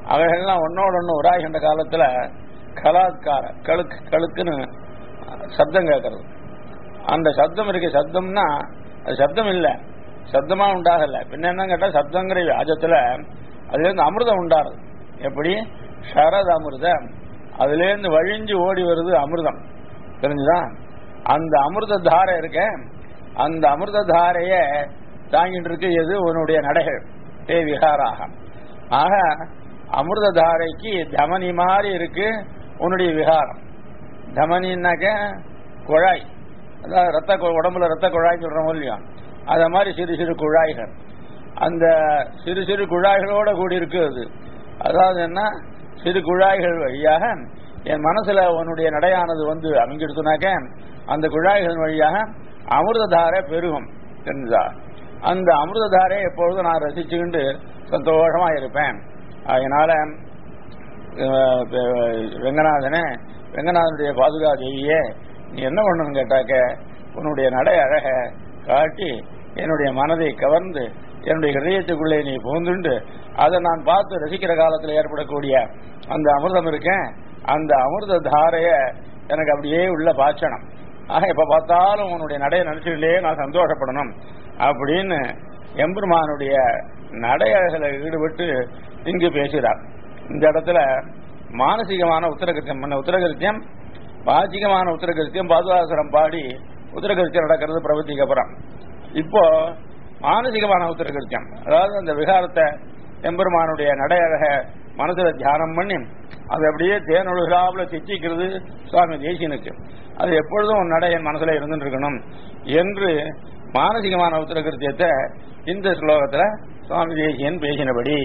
அவைகள்லாம் ஒன்னோட ஒன்று உராகின்ற காலத்துல கலாத்கார கழுக்கு கழுக்குன்னு சப்தம் கேட்கறது அந்த சப்தம் இருக்கு சப்தம்னா அது சப்தம் இல்லை சப்தமா உண்டாகல பின்ன என்ன கேட்டா சப்தங்கிற வியாஜத்துல அதுல இருந்து அமிர்தம் உண்டாருது எப்படி சரத் அமிர்தம் அதுல இருந்து வழிஞ்சு ஓடி வருது அமிர்தம் தெரிஞ்சுதா அந்த அமிர்த தாரை இருக்க அந்த அமிர்த தாரைய தாங்கிட்டு இருக்கு எது உன்னுடைய நடைகள் தே விகாராக ஆக அமிர்த தாரைக்கு தமனி மாதிரி இருக்கு உன்னுடைய விகாரம் தமனின்னாக்க குழாய் அதாவது ரத்த கு- உடம்புல ரத்த குழாய் சொல்றோம் இல்லையா அத மாதிரி சிறு சிறு குழாய்கள் அந்த சிறு சிறு குழாய்களோட கூடி இருக்கு அது அதாவது என்ன சிறு குழாய்கள் வழியாக என் மனசுல உன்னுடைய நடையானது வந்து அமைஞ்சிடுச்சுனாக்க அந்த குழாய்கள் வழியாக அமிர்ததாரை பெருகும் தெரிஞ்சா அந்த அமிர்ததாரை எப்பொழுதும் நான் ரசிச்சுக்கிண்டு சந்தோஷமா இருப்பேன் அதனால அஹ், அஹ், வெங்கநாதனே வெங்கநாதனுடைய பாதுகா தேவியே நீ என்ன பண்ணணும்னு கேட்டாக்க உன்னுடைய நடை அழக காட்டி என்னுடைய மனதை கவர்ந்து என்னுடைய ஹிருதயத்துக்குள்ளே நீ புகுந்துண்டு அதை நான் பார்த்து ரசிக்கிற காலத்தில் ஏற்படக்கூடிய அந்த அமிர்தம் இருக்கேன் அந்த அமிர்த தாரைய எனக்கு அப்படியே உள்ள பாய்ச்சணும் ஆக எப்ப பார்த்தாலும் உன்னுடைய நடையை நினைச்சுட்டே நான் சந்தோஷப்படணும் அப்படின்னு எம்பெருமானுடைய நடையழகில் ஈடுபட்டு இங்கு பேசுகிறார் இந்த இடத்துல மானசீகமான உத்தரகிருத்தியம் பண்ண உத்தரகிருத்தியம் வாச்சிகமான உத்தரகிருத்தியம் பாதுகாசரம் பாடி உத்தரகிருத்தியம் நடக்கிறது பிரபத்திக்கு அப்புறம் இப்போ மானசீகமான உத்தரகிருத்தியம் அதாவது அந்த விகாரத்தை எம்பெருமானுடைய நடையழக மனசுல தியானம் பண்ணி அது அப்படியே தேனொழுகாப்புல திச்சிக்கிறது சுவாமி தேசியனுக்கு அது எப்பொழுதும் உன் நடை என் மனசுல இருந்துட்டு இருக்கணும் என்று மானசீகமான உத்தரகிருத்தியத்தை இந்த ஸ்லோகத்துல சுவாமி தேசியன் பேசினபடி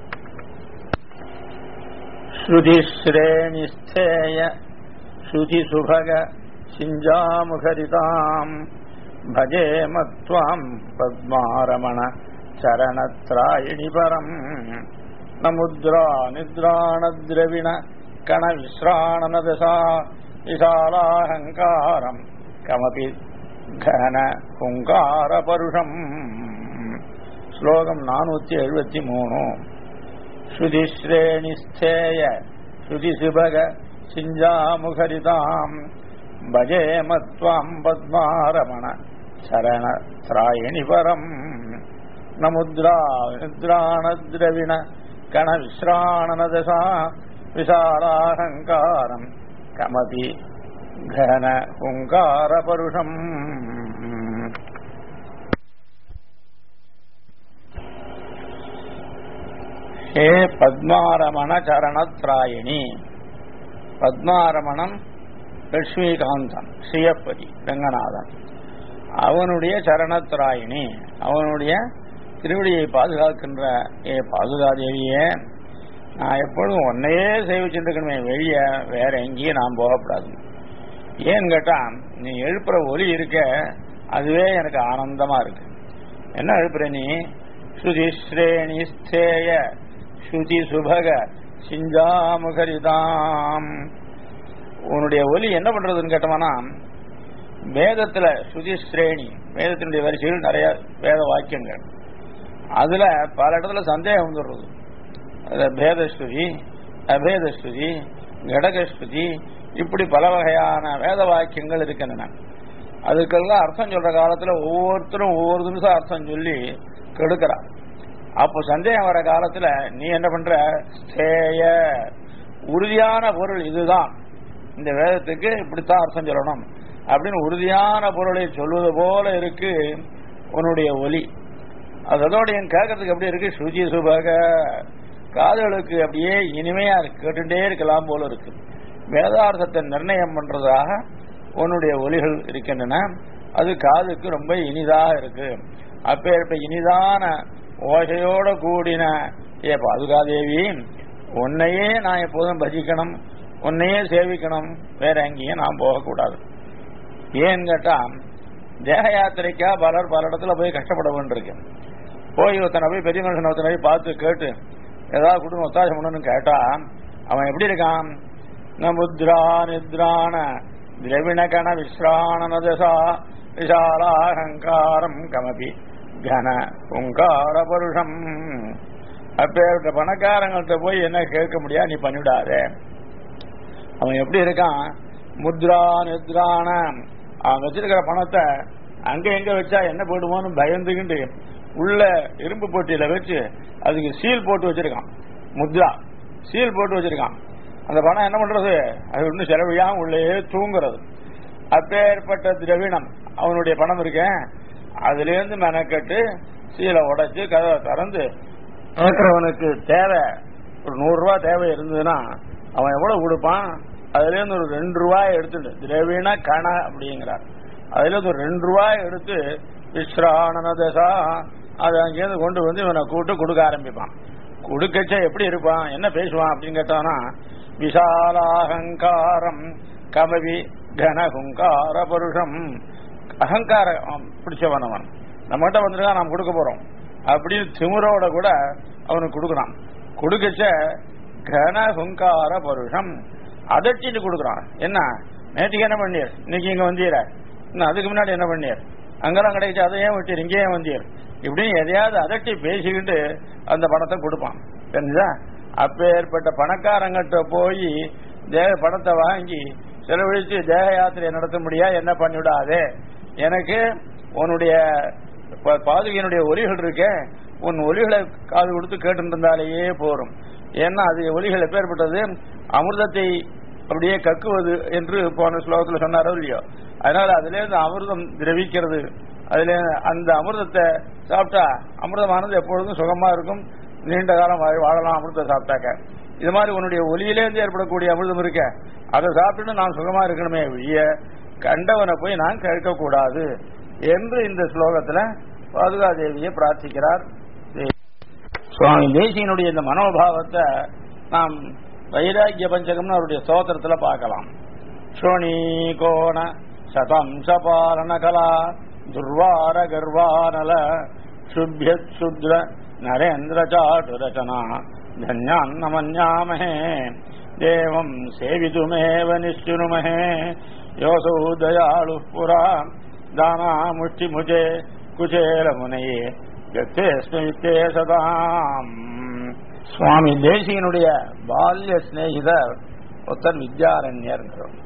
ஸ்ருதிஸ்ரேணிஸ்தேய ஸ்ருதிசுபக சிஞ்சாமுகரிதாம் भजे मत्वाम् पद्मारमण चरणत्रायिणि परम् न मुद्रा निद्राणद्रविण कणविश्राणनदशा विशालाहङ्कारम् कमपि घन हुङ्कारपरुषम् श्लोकम् नानूति एഴുപത്തി മൂന്ന് श्रुतिश्रेणिस्थेय श्रुतिसुभग सिञ्जामुखरिताम् भजे मत्वाम् पद्मारमण शरणत्रायिणि परम् न मुद्रा निद्राणद्रविण कणविश्राणनदशा विशालाहङ्कारम् कमपि घन हुङ्कारपरुषम् ஹே பத்மாரமண சரணத்ராயணி பத்மாரமணம் லட்சுமிகாந்தன் ஸ்ரீயப்பதி ரங்கநாதன் அவனுடைய சரணத்ராயினி அவனுடைய திருவடியை பாதுகாக்கின்ற ஏ பாதுகாதேவியே நான் எப்பொழுதும் உன்னையே சேவிச்சுருக்கணுமே வெளிய வேற எங்கேயும் நான் போகக்கூடாது ஏன்னு கேட்டா நீ எழுப்புற ஒலி இருக்க அதுவே எனக்கு ஆனந்தமா இருக்கு என்ன எழுப்புற நீ ஸ்ருதி ஸ்ரேணி ஸ்தேய ஸ்ருதி சுபக சிஞ்சாமுகரிதாம் உன்னுடைய ஒலி என்ன பண்றதுன்னு கேட்டோம்னா வேதத்துல ஸ்ருதி ஸ்ரேணி வேதத்தினுடைய வரிசையில் நிறைய வேத வாக்கியங்கள் அதுல பல இடத்துல சந்தேகம் வந்துடுறது அதுல பேதஸ்ருதி அபேதஸ்ருதி கடகஸ்ருதி இப்படி பல வகையான வேத வாக்கியங்கள் இருக்கின்றன அதுக்கெல்லாம் அர்த்தம் சொல்ற காலத்துல ஒவ்வொருத்தரும் ஒவ்வொரு நிமிஷம் அர்த்தம் சொல்லி கெடுக்கிறான் அப்போ சந்தேகம் வர காலத்துல நீ என்ன பண்ற ஸ்தேய உறுதியான பொருள் இதுதான் இந்த வேதத்துக்கு இப்படித்தான் அர்த்தம் சொல்லணும் அப்படின்னு உறுதியான பொருளை சொல்வது போல இருக்கு உன்னுடைய ஒலி அதோட என் கேட்கறதுக்கு எப்படி இருக்கு சுஜி சுபக காதுகளுக்கு அப்படியே இனிமையா இருக்கு கேட்டுட்டே இருக்கலாம் போல இருக்கு வேதார்த்தத்தை நிர்ணயம் பண்றதாக உன்னுடைய ஒலிகள் இருக்கின்றன அது காதுக்கு ரொம்ப இனிதாக இருக்கு அப்பேற்ப இனிதான ஓசையோட கூடின ஏ பாதுகாதேவி உன்னையே நான் எப்போதும் பஜிக்கணும் உன்னையே சேவிக்கணும் வேற எங்கேயும் நான் போகக்கூடாது ஏன்னு கேட்டா தேக யாத்திரைக்கா பலர் பல இடத்துல போய் கஷ்டப்பட வேண்டியிருக்கேன் போய் ஒருத்தனை போய் பெரிய மனுஷன் ஒருத்தனை போய் பார்த்து கேட்டு ஏதாவது குடும்பம் ஒத்தாசம் பண்ணணும்னு கேட்டா அவன் எப்படி இருக்கான் ந முத்ரா நித்ராண திரவிணகண விஸ்ராணனதசா விஷாலாஹங்காரம் கமபி கன உங்கார பருஷம் அப்பேற்பட்ட பணக்காரங்கள்ட்ட போய் என்ன கேட்க முடியாது நீ பண்ணிவிடாத அவன் எப்படி இருக்கான் முத்ரா நித்ரான அவன் வச்சிருக்கிற பணத்தை அங்க எங்க வச்சா என்ன போடுமோன்னு பயந்துக்கிட்டு உள்ள இரும்பு போட்டியில வச்சு அதுக்கு சீல் போட்டு வச்சிருக்கான் முத்ரா சீல் போட்டு வச்சிருக்கான் அந்த பணம் என்ன பண்றது அது ஒன்றும் செலவியாம உள்ளே தூங்குறது அப்பேற்பட்ட திரவிணம் அவனுடைய பணம் இருக்கேன் அதுல இருந்து மெனக்கட்டு சீலை உடைச்சு கதவை திறந்து கேட்கிறவனுக்கு தேவை ஒரு நூறு ரூபாய் தேவை இருந்ததுன்னா அவன் எவ்வளவு கொடுப்பான் அதுல இருந்து ஒரு ரெண்டு ரூபாய் எடுத்துட்டு திரவிண கண அப்படிங்கிறார் அதுல இருந்து ஒரு ரெண்டு ரூபாய் எடுத்து விஸ்ராணன தசா அதை அங்கேருந்து கொண்டு வந்து இவனை கூட்டு கொடுக்க ஆரம்பிப்பான் கொடுக்கச்ச எப்படி இருப்பான் என்ன பேசுவான் அப்படின்னு கேட்டானா விசாலாகங்காரம் கமவி கனகுங்கார பருஷம் அகங்காரம் பிடிச்சவன் அவன் நம்மகிட்ட வந்திருக்கான் நாம் கொடுக்க போறோம் அப்படின்னு திமுறோட கூட அவனுக்கு கொடுக்குறான் கொடுக்கச்ச கனகுங்கார பருஷம் அதட்டிட்டு கொடுக்குறான் என்ன நேற்றுக்கு என்ன பண்ணியர் இன்னைக்கு இங்க வந்தீர இன்னும் அதுக்கு முன்னாடி என்ன பண்ணியர் அங்கெல்லாம் கிடைச்சு அதை ஏன் விட்டீர் இங்கே ஏன் வந்தீர் இப்படின்னு எதையாவது அதட்டி பேசிக்கிட்டு அந்த பணத்தை கொடுப்பான் தெரிஞ்சா அப்பேற்பட்ட பணக்காரங்கிட்ட போய் தேக பணத்தை வாங்கி செலவழிச்சு தேக யாத்திரை நடத்த முடியா என்ன பண்ணிவிடாதே எனக்கு உன்னுடைய ப- பாதுகையினுடைய ஒலிகள் இருக்கே உன் ஒலிகளை காது கொடுத்து கேட்டு இருந்தாலேயே போரும் ஏன்னா அது ஒலிகள் எப்பேற்பட்டது அமிர்தத்தை அப்படியே கக்குவது என்று போன ஸ்லோகத்தில் சொன்னாரோ இல்லையோ அதனால அதுல இருந்து அமிர்தம் திரவிக்கிறது அதுல அந்த அமிர்தத்தை சாப்பிட்டா அமிர்தமானது எப்பொழுதும் சுகமா இருக்கும் நீண்ட காலம் வாழ- வாழலாம் அமிர்தத்தை சாப்பிட்டாக்க இது மாதிரி உன்னுடைய ஒலியிலேருந்து ஏற்படக்கூடிய அமிர்தம் இருக்க அதை சாப்பிட்டு நான் சுகமா இருக்கணுமே ஒழிய கண்டவனை போய் நான் கேட்க கூடாது என்று இந்த ஸ்லோகத்துல பாதுகாதேவியை பிரார்த்திக்கிறார் சுவாமி தேசியனுடைய இந்த மனோபாவத்தை நாம் வைராக்கிய பஞ்சகம்னு அவருடைய ஸ்தோத்திரத்துல பார்க்கலாம் ஸ்ரோணீகோண சதம்ச பாலன கலா துர்வார கர்வானல சுபியத் சுத்ர நரேந்திர சாட்டு ரச்சனா தன்யான்ன மன்யாமஹே தேவம் சேவிதுமேவ நிஷ்ணுமஹே யோசௌ தயாளு புரா தானா முஷ்டி முஜே குச்சேல முனையே கத்தேஸ்மித்தே சதாம் சுவாமி தேசியனுடைய பால்ய சிநேகிதர் ஒருத்தர் வித்யாரண்யர்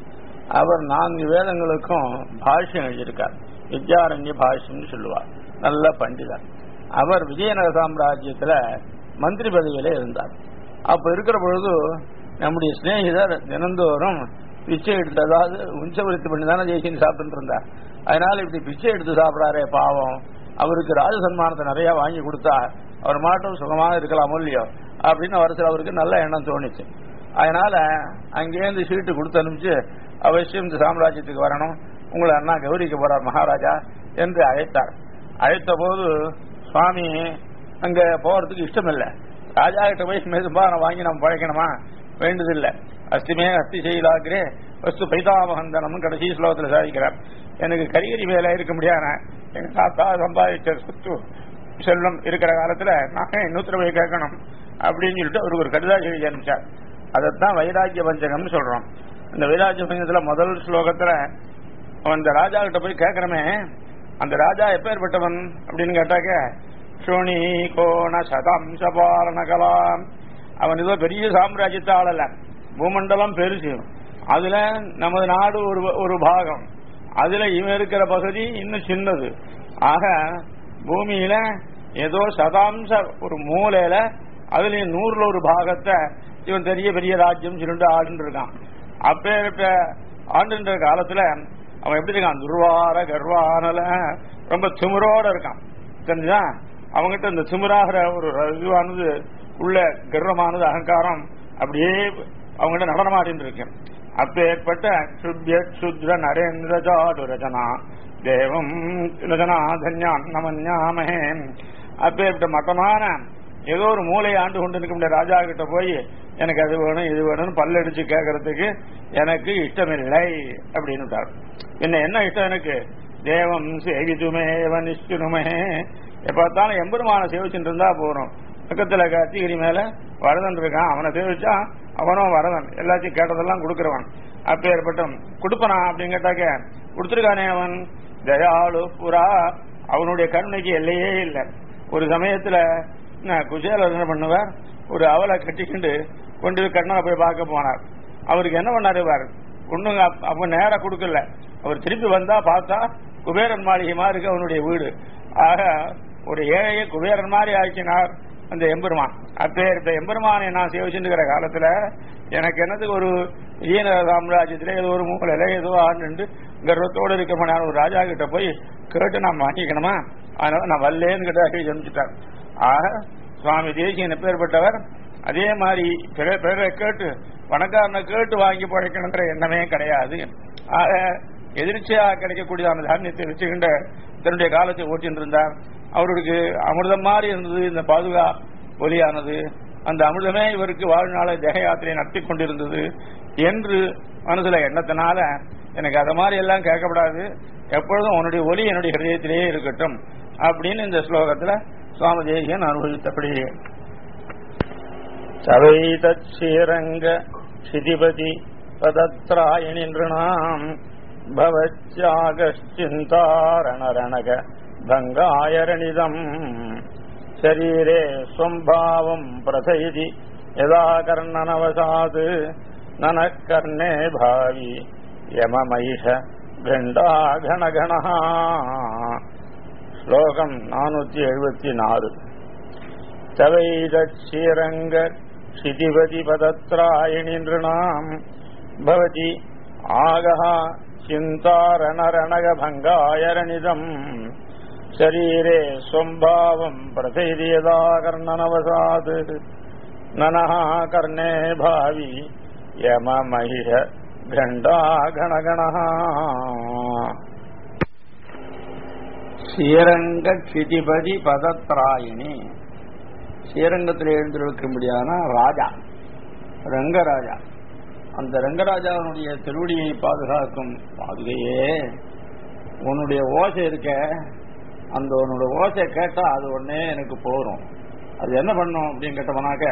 அவர் நான்கு வேதங்களுக்கும் பாஷ்யம் எழுதியிருக்கார் வித்யாரண்ய பாஷ்யம்னு சொல்லுவார் நல்ல பண்டிதர் அவர் விஜயநகர சாம்ராஜ்யத்துல மந்திரி பதவியில இருந்தார் அப்ப இருக்கிற பொழுது நம்முடைய சிநேகிதர் தினந்தோறும் பிச்சை எடுத்து அதாவது உஞ்சவரித்து பண்ணி தானே ஜெய்சின் சாப்பிட்டு இருந்தார் அதனால இப்படி பிச்சை எடுத்து சாப்பிடாரே பாவம் அவருக்கு ராஜ சன்மானத்தை நிறைய வாங்கி கொடுத்தா அவர் மாட்டும் சுகமாக இருக்கலாமோ இல்லையோ அப்படின்னு அவருக்கு அவருக்கு நல்ல எண்ணம் தோணுச்சு அதனால அங்கேருந்து சீட்டு கொடுத்து அனுப்பிச்சு அவசியம் இந்த சாம்ராஜ்யத்துக்கு வரணும் உங்களை அண்ணா கௌரிக்க போறார் மகாராஜா என்று அழைத்தார் அழைத்த போது சுவாமி அங்க போறதுக்கு இஷ்டம் இல்லை ராஜா கிட்ட போய் மேதும்பா வாங்கி நம்ம பழைக்கணுமா வேண்டதில்லை அஸ்திமே அஸ்தி செய்தாகிறே வஸ்து பைதாமகந்தனம் கடைசி ஸ்லோகத்துல சாதிக்கிறார் எனக்கு கரிகரி வேலை இருக்க முடியாத எங்க தாத்தா சம்பாதிச்ச சொத்து செல்வம் இருக்கிற காலத்துல நான் இன்னொருத்தர போய் கேட்கணும் அப்படின்னு சொல்லிட்டு அவருக்கு ஒரு கடிதா எழுதி அனுப்பிச்சார் அதைத்தான் வைராக்கிய பஞ்சகம்னு சொல்றோம் இந்த வைராக்கிய பஞ்சகத்துல முதல் ஸ்லோகத்துல அவன் இந்த ராஜா கிட்ட போய் கேட்கிறமே அந்த ராஜா எப்பேற்பட்டவன் அப்படின்னு கேட்டாக்க சோனி கோண சதம்ச பாலன கலாம் அவன் ஏதோ பெரிய சாம்ராஜ்யத்தை ஆளல பூமண்டலம் பெருசு அதுல நமது நாடு ஒரு ஒரு பாகம் அதுல இவன் இருக்கிற பகுதி இன்னும் சின்னது ஆக பூமியில ஏதோ சதாம்ச ஒரு மூலையில அதுலயும் நூறுல ஒரு பாகத்தை இவன் பெரிய பெரிய ராஜ்யம் சொல்லிட்டு ஆடுன்னு இருக்கான் அப்பேற்பட்ட ஆண்டுன்ற காலத்துல அவன் எப்படி இருக்கான் துர்வார கர்வானல ரொம்ப திமிரோட இருக்கான் தெரிஞ்சா அவங்ககிட்ட இந்த திமிராகிற ஒரு இதுவானது உள்ள கர்வமானது அகங்காரம் அப்படியே அவங்ககிட்ட நடனமாடின்னு இருக்கு அப்பேற்பட்ட சுத்திய சுத்ர நரேந்திர ஜாடு ரஜனா தேவம் ரஜனா தன்யான் நமன்யாமஹே அப்பேற்பட்ட மட்டமான ஏதோ ஒரு மூலையை ஆண்டு கொண்டு இருக்க ராஜா கிட்ட போய் எனக்கு அது வேணும் இது வேணும்னு பல்லடிச்சு கேட்கறதுக்கு எனக்கு இஷ்டமில்லை அப்படின்னு என்ன என்ன இஷ்டம் எனக்கு தேவம் சேவிதுமேவ நிஷ்டுனுமே எப்ப பார்த்தாலும் எம்பெருமான சேவிச்சுட்டு இருந்தா போறோம் பக்கத்துல கத்திகிரி மேல வரதன் இருக்கான் அவனை சேவிச்சா அவனும் வரதன் எல்லாத்தையும் கேட்டதெல்லாம் கொடுக்கறவன் அப்பேற்பட்டம் கொடுப்பனா அப்படின்னு கேட்டாக்க கொடுத்துருக்கானே அவன் தயாளு புறா அவனுடைய கருணைக்கு எல்லையே இல்லை ஒரு சமயத்துல நான் குசேலர் என்ன பண்ணுவார் ஒரு அவலை கட்டிக்கிண்டு கொண்டு போய் கண்ணனை போய் பார்க்க போனார் அவருக்கு என்ன பண்ணாரு பாரு ஒண்ணுங்க அப்ப- அப்ப நேரா கொடுக்கல அவர் திருப்பி வந்தா பார்த்தா குபேரன் மாளிகை மாதிரி இருக்கு அவனுடைய வீடு ஆக ஒரு ஏழையை குபேரன் மாதிரி ஆக்கினார் அந்த எம்பெருமான் அப்பேற்பட்ட எம்பெருமானை நான் சேவிச்சுட்டு காலத்துல எனக்கு என்னதுக்கு ஒரு ஈன சாம்ராஜ்யத்திலே ஏதோ ஒரு மூலையில ஏதோ ஆண்டு கர்வத்தோடு இருக்க நான் ஒரு ராஜா கிட்ட போய் கேட்டு நான் மாட்டிக்கணுமா அதனால நான் வல்லேன்னு கிட்ட அடி ஜெமிச்சுட்டார் ஆக சுவாமி தேசியன் எப்பேற்பட்டவர் அதே மாதிரி பிற பிறரை கேட்டு பணக்காரனை கேட்டு வாங்கி பழைக்கணுங்கிற எண்ணமே கிடையாது ஆக எதிர்ச்சியா கிடைக்கக்கூடியதான தானியத்தை வச்சுக்கின்ற தன்னுடைய காலத்தை ஓட்டின்னு இருந்தார் அவருக்கு அமிர்தம் மாதிரி இருந்தது இந்த பாதுகா ஒலியானது அந்த அமிர்தமே இவருக்கு வாழ்நாள தேக யாத்திரை நடத்தி கொண்டிருந்தது என்று மனசுல எண்ணத்தினால எனக்கு அத மாதிரி எல்லாம் கேட்கப்படாது எப்பொழுதும் உன்னுடைய ஒலி என்னுடைய ஹிருதயத்திலேயே இருக்கட்டும் அப்படின்னு இந்த ஸ்லோகத்துல சுவாமி தேசியன் அனுபவித்தபடி சவைதீரங்க சிதிபதி பதத்ராயணி நிருணாம் பவச்சாகச்சிந்தாரணரணக பங்காயரணிதம் शरीरे स्वम्भावम् प्रथयति यदा कर्णनवशात् ननः कर्णे भावि यममैष गण्डाघनगणः श्लोकम् नानूति एഴുപത്തി നാല് तवैदक्षीरङ्ग क्षितिपति पदत्रायणि नृणाम् भवति आगः चिन्तारणरणगभङ्गायरणिदम् शरीरे स्वम्भावम् प्रथयति यदा कर्णनवसात् ननः कर्णे भावि यममहिष घण्टागणगणः ஸ்ரீரங்க க்ஷிதிபதி பதத்ராயினி ஸ்ரீரங்கத்தில் எழுந்திருக்கும்படியான ராஜா ரங்கராஜா அந்த ரங்கராஜாவுடைய திருவடியை பாதுகாக்கும் பாதுகையே உன்னுடைய ஓசை இருக்க அந்த உன்னோட ஓசை கேட்டா அது ஒன்னே எனக்கு போரும் அது என்ன பண்ணும் அப்படின்னு கேட்டோம்னாக்க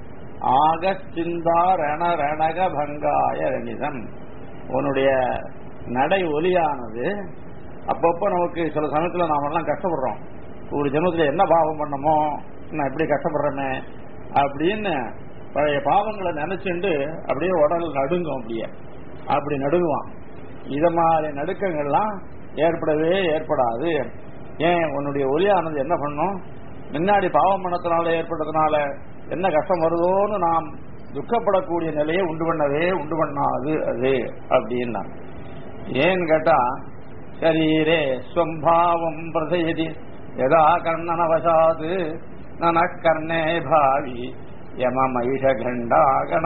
ஆகஸ்டிந்தா ரண ரணக பங்காய ரணிதம் உன்னுடைய நடை ஒலியானது அப்பப்போ நமக்கு சில சமயத்துல நாம எல்லாம் கஷ்டப்படுறோம் ஒரு ஜென்மத்துல என்ன பாவம் பண்ணமோ நான் எப்படி கஷ்டப்படுறேனே அப்படின்னு பழைய பாவங்களை நினைச்சுண்டு அப்படியே உடல் நடுங்கும் அப்படியே அப்படி நடுங்குவான் இத மாதிரி நடுக்கங்கள்லாம் ஏற்படவே ஏற்படாது ஏன் உன்னுடைய ஒலியானது என்ன பண்ணும் முன்னாடி பாவம் பண்ணத்தினால ஏற்பட்டதுனால என்ன கஷ்டம் வருதோன்னு நாம் துக்கப்படக்கூடிய நிலையை உண்டு பண்ணவே உண்டு பண்ணாது அது அப்படின்னா ஏன்னு கேட்டா சரீரே ஸ்வம்பாவம் பிரசயதி யதா கர்ணனவசாது நன கர்ணே பாவி யமமைஷ கண்டா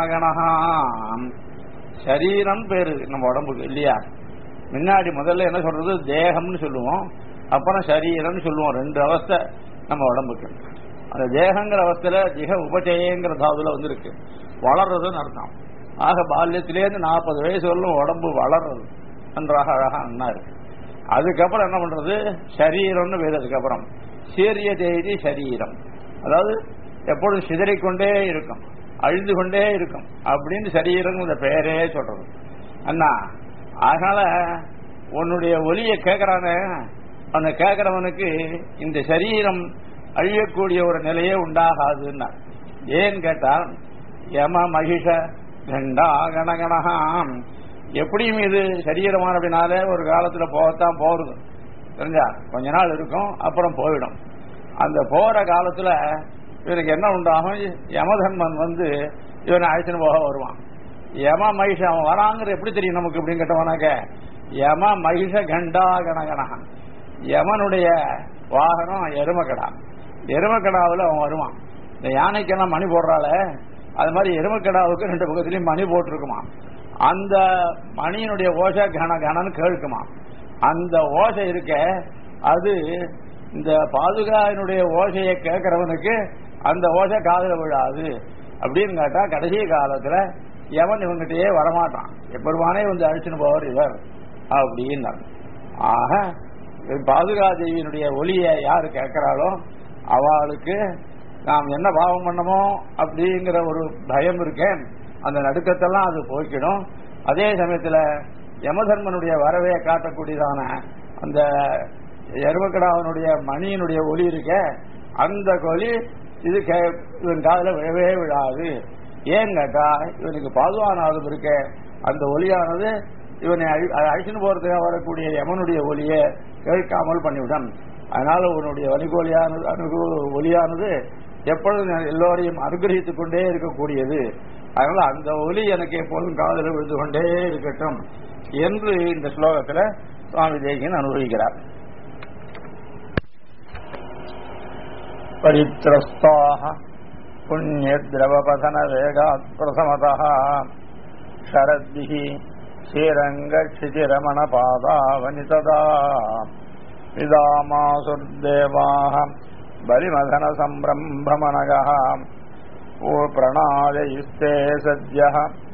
கணகணஹாம் சரீரம் பேரு நம்ம உடம்புக்கு இல்லையா முன்னாடி முதல்ல என்ன சொல்றது தேகம்னு சொல்லுவோம் அப்புறம் சரீரம்னு சொல்லுவோம் ரெண்டு அவஸ்தை நம்ம உடம்புக்கு அந்த தேகங்கிற அவஸ்தையில திக உபச்சயங்கிற தாதுல வந்திருக்கு வளர்றதுன்னு அர்த்தம் ஆக பால்யத்திலேருந்து நாற்பது வயசு வரலும் உடம்பு வளர்றது நன்றாக அழகா நன்னா இருக்கு அதுக்கப்புறம் என்ன பண்றது சரீரம்னு வேறு அதுக்கப்புறம் சீரிய தேதி சரீரம் அதாவது எப்பொழுதும் சிதறிக்கொண்டே இருக்கும் அழிந்து கொண்டே இருக்கும் அப்படின்னு சரீரம் இந்த பெயரே சொல்றது அண்ணா அதனால உன்னுடைய ஒலியை கேட்கறானே அந்த கேட்கறவனுக்கு இந்த சரீரம் அழியக்கூடிய ஒரு நிலையே உண்டாகாதுன்னா ஏன்னு கேட்டால் யம மகிஷ கண்டா கணகணகாம் எப்படியும் இது சரீரமான அப்படின்னாலே ஒரு காலத்துல போகத்தான் போறது தெரிஞ்சா கொஞ்ச நாள் இருக்கும் அப்புறம் போயிடும் அந்த போற காலத்துல இவனுக்கு என்ன உண்டாகும் யமதர்மன் வந்து இவனை அழைச்சின்னு போக வருவான் யம மகிஷ அவன் வராங்கிற எப்படி தெரியும் நமக்கு அப்படின்னு கேட்டவனாக்க யம மகிஷ கண்டா கணகணகன் யமனுடைய வாகனம் எருமக்கடா எருமக்கடாவில் அவன் வருவான் இந்த யானைக்கெல்லாம் மணி போடுறால அது மாதிரி எருமக்கடாவுக்கு ரெண்டு பக்கத்துலயும் மணி போட்டிருக்குமா அந்த மணியினுடைய ஓசை கன கனன்னு கேட்குமா அந்த ஓசை இருக்க அது இந்த பாதுகாயினுடைய ஓசையை கேட்கறவனுக்கு அந்த ஓசை காதுல விழாது அப்படின்னு கேட்டா கடைசி காலத்துல எவன் இவங்கிட்டயே வரமாட்டான் எப்பெருமானே வந்து அழிச்சுன்னு போவார் இவர் அப்படின்னாங்க ஆக பாதுகா தேவியினுடைய ஒளியை யாரு கேட்கிறாளோ அவளுக்கு நாம் என்ன பாவம் பண்ணமோ அப்படிங்கிற ஒரு பயம் இருக்கேன் அந்த நடுக்கத்தெல்லாம் அது போக்கிடும் அதே சமயத்துல யமதர்மனுடைய வரவையை காட்டக்கூடியதான அந்த எருமக்கடாவனுடைய மணியினுடைய ஒளி இருக்க அந்த ஒளி இது கே- இவன் காதுல விழவே விழாது ஏன் கேட்டா இவனுக்கு பாதுகாநாதம் இருக்க அந்த ஒலியானது இவனை அழி- அழைச்சின்னு போறதுக்காக வரக்கூடிய யமனுடைய ஒலியை கேட்காமல் பண்ணிவிடும் அதனால உன்னுடைய வணிகோலியானது அணுகு ஒலியானது எப்பொழுதும் எல்லோரையும் அனுகிரகித்துக் கொண்டே இருக்கக்கூடியது அதனால அந்த ஒலி எனக்கு எப்பொழுதும் காதல விழுந்து கொண்டே இருக்கட்டும் என்று இந்த ஸ்லோகத்துல சுவாமி தேசியன் அனுபவிக்கிறார் परित्रस्ताः पुण्यद्रवपतनवेगात् प्रथमतः शरद्भिः श्रीरङ्गक्षितिरमणपादावनितदा पिदामासुर्देवाः बलिमथनसम्रम्भमनगः प्रणादयिस्ते सद्यः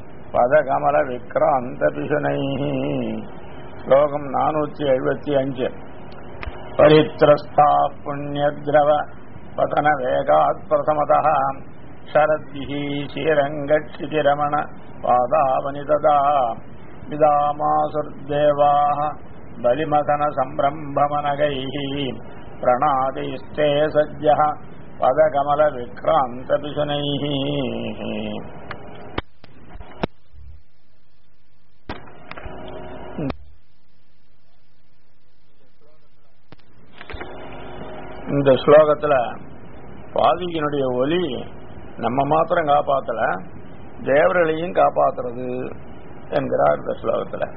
पदकमलविक्रान्तपिशुनैः श्लोकम् नानूति एഴുപത്തി അഞ്ച് परित्रस्था पुण्यद्रव पतनवेगात् प्रथमतः शरद्भिः श्रीरङ्गक्षितिरमण पादावनितदा विदामासुर्देवाः बलिमथनसम्रम्भमनगैः प्रणादैस्ते सद्यः पदकमलविक्रान्तपिशुनैः இந்த ஸ்லோகத்துல பாதிக்கினுடைய ஒலி நம்ம மாத்திரம் காப்பாத்தல தேவர்களையும் காப்பாத்துறது என்கிறார் இந்த ஸ்லோகத்துல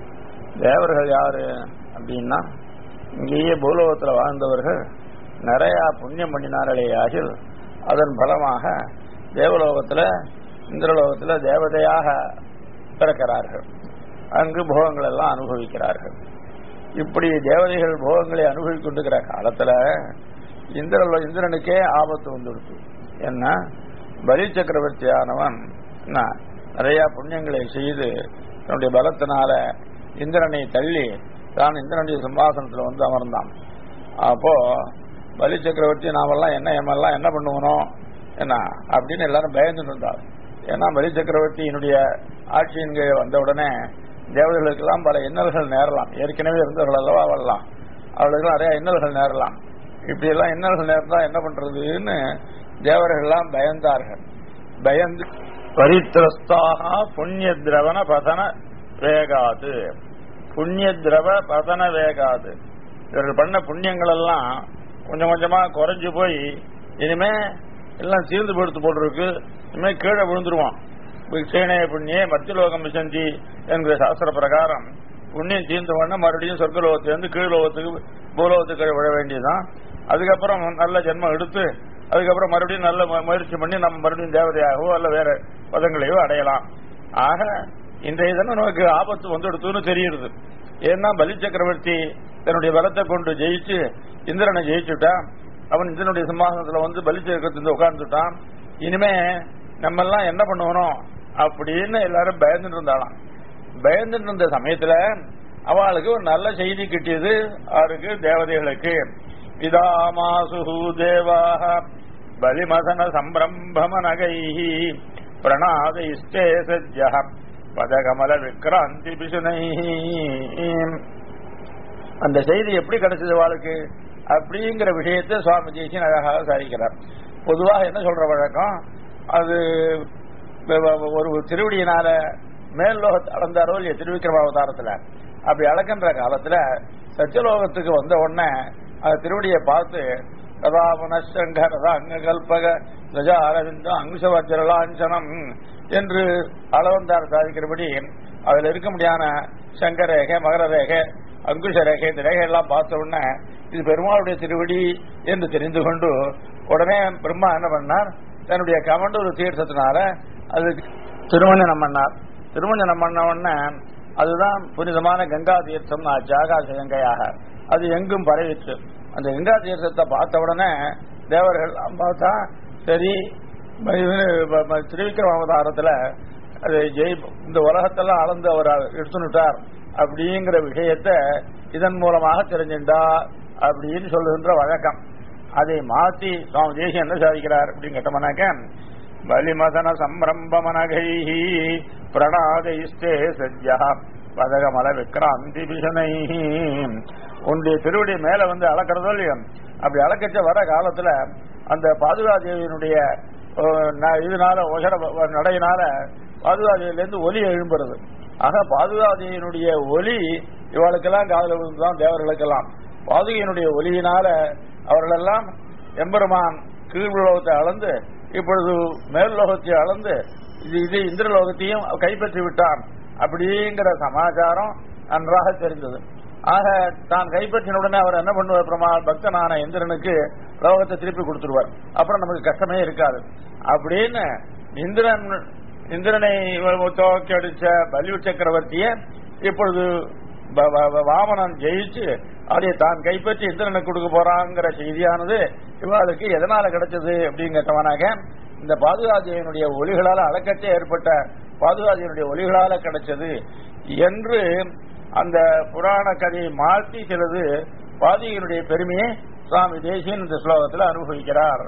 தேவர்கள் யாரு அப்படின்னா இங்கேயே பூலோகத்தில் வாழ்ந்தவர்கள் நிறைய புண்ணியம் பண்ணினார்களே ஆகில் அதன் பலமாக தேவலோகத்தில் இந்திரலோகத்தில் தேவதையாக பிறக்கிறார்கள் அங்கு போகங்கள் எல்லாம் அனுபவிக்கிறார்கள் இப்படி தேவதைகள் போகங்களை அனுபவித்துக் கொண்டிருக்கிற காலத்துல இந்திர இந்திரனுக்கே ஆபத்து வந்துடுச்சு என்ன பலி சக்கரவர்த்தியானவன் என்ன, நிறைய புண்ணியங்களை செய்து தன்னுடைய பலத்தினால இந்திரனை தள்ளி தான் இந்திரனுடைய சிம்மாசனத்தில் வந்து அமர்ந்தான் அப்போ பலி சக்கரவர்த்தி நாமெல்லாம் என்ன எம்மெல்லாம் என்ன பண்ணுவனோம் என்ன அப்படின்னு எல்லாரும் பயந்துட்டு இருந்தார் ஏன்னா பலி சக்கரவர்த்தியினுடைய ஆட்சியின் கீழ் வந்த உடனே தேவதைகளுக்கெல்லாம் பல இன்னல்கள் நேரலாம் ஏற்கனவே இருந்தவர்கள் அல்லவா வரலாம் அவர்களுக்கு நிறைய இன்னல்கள் நேரலாம் இப்படி எல்லாம் இன்னல்கள் நேர்ந்தா என்ன பண்றதுன்னு தேவர்கள் எல்லாம் பயந்தார்கள் பயந்து பரித்திரஸ்தாக புண்ணிய திரவன பதன வேகாது புண்ணிய திரவ பதன வேகாது இவர்கள் பண்ண புண்ணியங்கள் எல்லாம் கொஞ்சம் கொஞ்சமா குறைஞ்சு போய் இனிமே எல்லாம் சீர்ந்து படுத்து போட்டிருக்கு இனிமே கீழே விழுந்துருவான் சேனே புண்ணியே மத்தியலோகம் விசந்தி என்கிற சாஸ்திர பிரகாரம் புண்ணியம் தீர்ந்த உடனே மறுபடியும் சொர்க்கலோகத்திலிருந்து கீழ்லோகத்துக்கு பூலோகத்துக்கு விழ வேண்டியதுதான் அதுக்கப்புறம் நல்ல ஜென்மம் எடுத்து அதுக்கப்புறம் மறுபடியும் நல்ல மு- முயற்சி பண்ணி நம்ம மறுபடியும் தேவதையாகவோ அல்ல வேற பதங்களையோ அடையலாம் ஆக இன்றைய தினம் நமக்கு ஆபத்து வந்துடுத்துன்னு தெரியுது ஏன்னா பலி சக்கரவர்த்தி தன்னுடைய பலத்தை கொண்டு ஜெயிச்சு இந்திரனை ஜெயிச்சுட்டான் அவன் இந்திரனுடைய சிம்மாசனத்துல வந்து பலி சக்கரத்தில் உட்கார்ந்துட்டான் இனிமே நம்ம எல்லாம் என்ன பண்ணுவணும் அப்படின்னு எல்லாரும் பயந்துட்டு இருந்தாலாம் பயந்துட்டு இருந்த சமயத்துல அவளுக்கு ஒரு நல்ல செய்தி கிட்டியது அவருக்கு தேவதைகளுக்கு இதாமாசு தேவாக பலிமதன சம்பிரம்பமனகை பிரணாத இஷ்டே சஜ்ஜ பதகமல விக்ராந்தி பிசுனை அந்த செய்தி எப்படி கிடைச்சது வாழ்க்கை அப்படிங்கிற விஷயத்தை சுவாமி ஜெய்சின் அழகாக சாதிக்கிறார் பொதுவாக என்ன சொல்ற வழக்கம் அது வ- வ- ஒரு திருவடியினால மேல் லோகத்தை அளந்தாரோ இல்லையா திருவிக்கிரம அவதாரத்துல அப்படி அளக்கின்ற காலத்துல சத்தியலோகத்துக்கு வந்த உடனே அந்த திருவடியை பார்த்து கதா புனசங்கர அங்க கல்பக கஜா அரவிந்தம் அங்குசவஜரலாஞ்சனம் என்று அளவந்தார் சாதிக்கிறபடி அதில் இருக்க முடியாத சங்கர ரேகை மகர ரேகை அங்குஷ ரேகை இந்த ரேகை எல்லாம் பார்த்த உடனே இது பெருமாளுடைய திருவடி என்று தெரிந்து கொண்டு உடனே பிரம்மா என்ன பண்ணார் தன்னுடைய கமண்டூர் தீர்த்தத்தினால அது திருமணம் பண்ணார் திருமணம் பண்ண உடனே அதுதான் புனிதமான கங்கா தீர்த்தம் ஆச்சு ஆகாச கங்கையாக அது எங்கும் பரவிச்சு அந்த கங்கா தீர்த்தத்தை பார்த்த உடனே தேவர்கள் எல்லாம் பார்த்தா சரி திருவிக்கிரம அவதாரத்துல அது ஜெய் இந்த உலகத்தெல்லாம் அளந்து அவர் எடுத்துனுட்டார் அப்படிங்கிற விஷயத்தை இதன் மூலமாக தெரிஞ்சுண்டா அப்படின்னு சொல்லுகின்ற வழக்கம் அதை மாத்தி சுவாமி தேசியம் என்ன சாதிக்கிறார் அப்படின்னு கேட்டோம்னாக்க பலிமதன சம்பிரம்பமனகை பிரணாதைஸ்தே சஜ்யா பதகமல விக்ராந்தி பிஷனை உன்னுடைய திருவடி மேல வந்து அளக்கிறதோ இல்லையோ அப்படி அளக்கச்ச வர காலத்துல அந்த பாதுகாதேவியினுடைய அஹ், ந- இதனால ஒசர நடையினால பாதுகாதேவியிலிருந்து ஒலி எழும்புறது ஆக பாதுகாதேவியினுடைய ஒலி இவளுக்கெல்லாம் காதல விழுந்துதான் தேவர்களுக்கெல்லாம் பாதுகையினுடைய ஒலியினால அவர்களெல்லாம் எம்பெருமான் கீழ் உலகத்தை அளந்து இப்பொழுது மேல் லோகத்தை அளந்து இது இது இந்திரலோகத்தையும் கைப்பற்றி விட்டான் அப்படிங்கிற சமாச்சாரம் நன்றாக தெரிந்தது ஆக தான் கைப்பற்றின உடனே அவர் என்ன பண்ணுவார் பிரமா பக்தனான இந்திரனுக்கு லோகத்தை திருப்பி கொடுத்துருவார் அப்புறம் நமக்கு கஷ்டமே இருக்காது அப்படின்னு இந்திரன் இந்திரனை தோக்கி அடிச்ச பலிவு சக்கரவர்த்திய இப்பொழுது ப- ப- ப- வாமனன் ஜெயிச்சு அதை தான் கைப்பற்றி இந்திரனுக்கு கொடுக்க போறாங்கிற செய்தியானது இவளுக்கு எதனால கிடைச்சது அப்படின்னு கேட்டவனாக இந்த பாதுகாதேவனுடைய ஒலிகளால அளக்கச்சே ஏற்பட்ட பாதுகாதேவனுடைய ஒலிகளால கிடைச்சது என்று அந்த புராண கதையை மாற்றி சிலது பாதிகனுடைய பெருமையை சுவாமி தேசியன் இந்த ஸ்லோகத்தில் அனுபவிக்கிறார்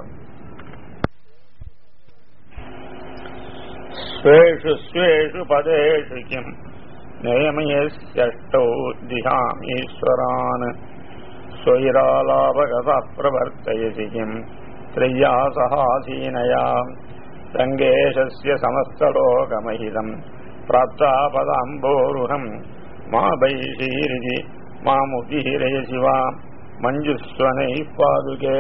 ஸ்வேஷு ஸ்வேஷு பதேஷு கிம் நியமயஸ்யஷ்டோ திசாமீஸ்வரான் स्वैरालाभगतः प्रवर्तयसि किम् त्रिया सहासीनया रङ्गेशस्य समस्तलोकमहितम् प्राप्तापदाम्बोरुहम् मा बैशीरिति मामुदीरयसि वा मञ्जुस्वनैः पादुके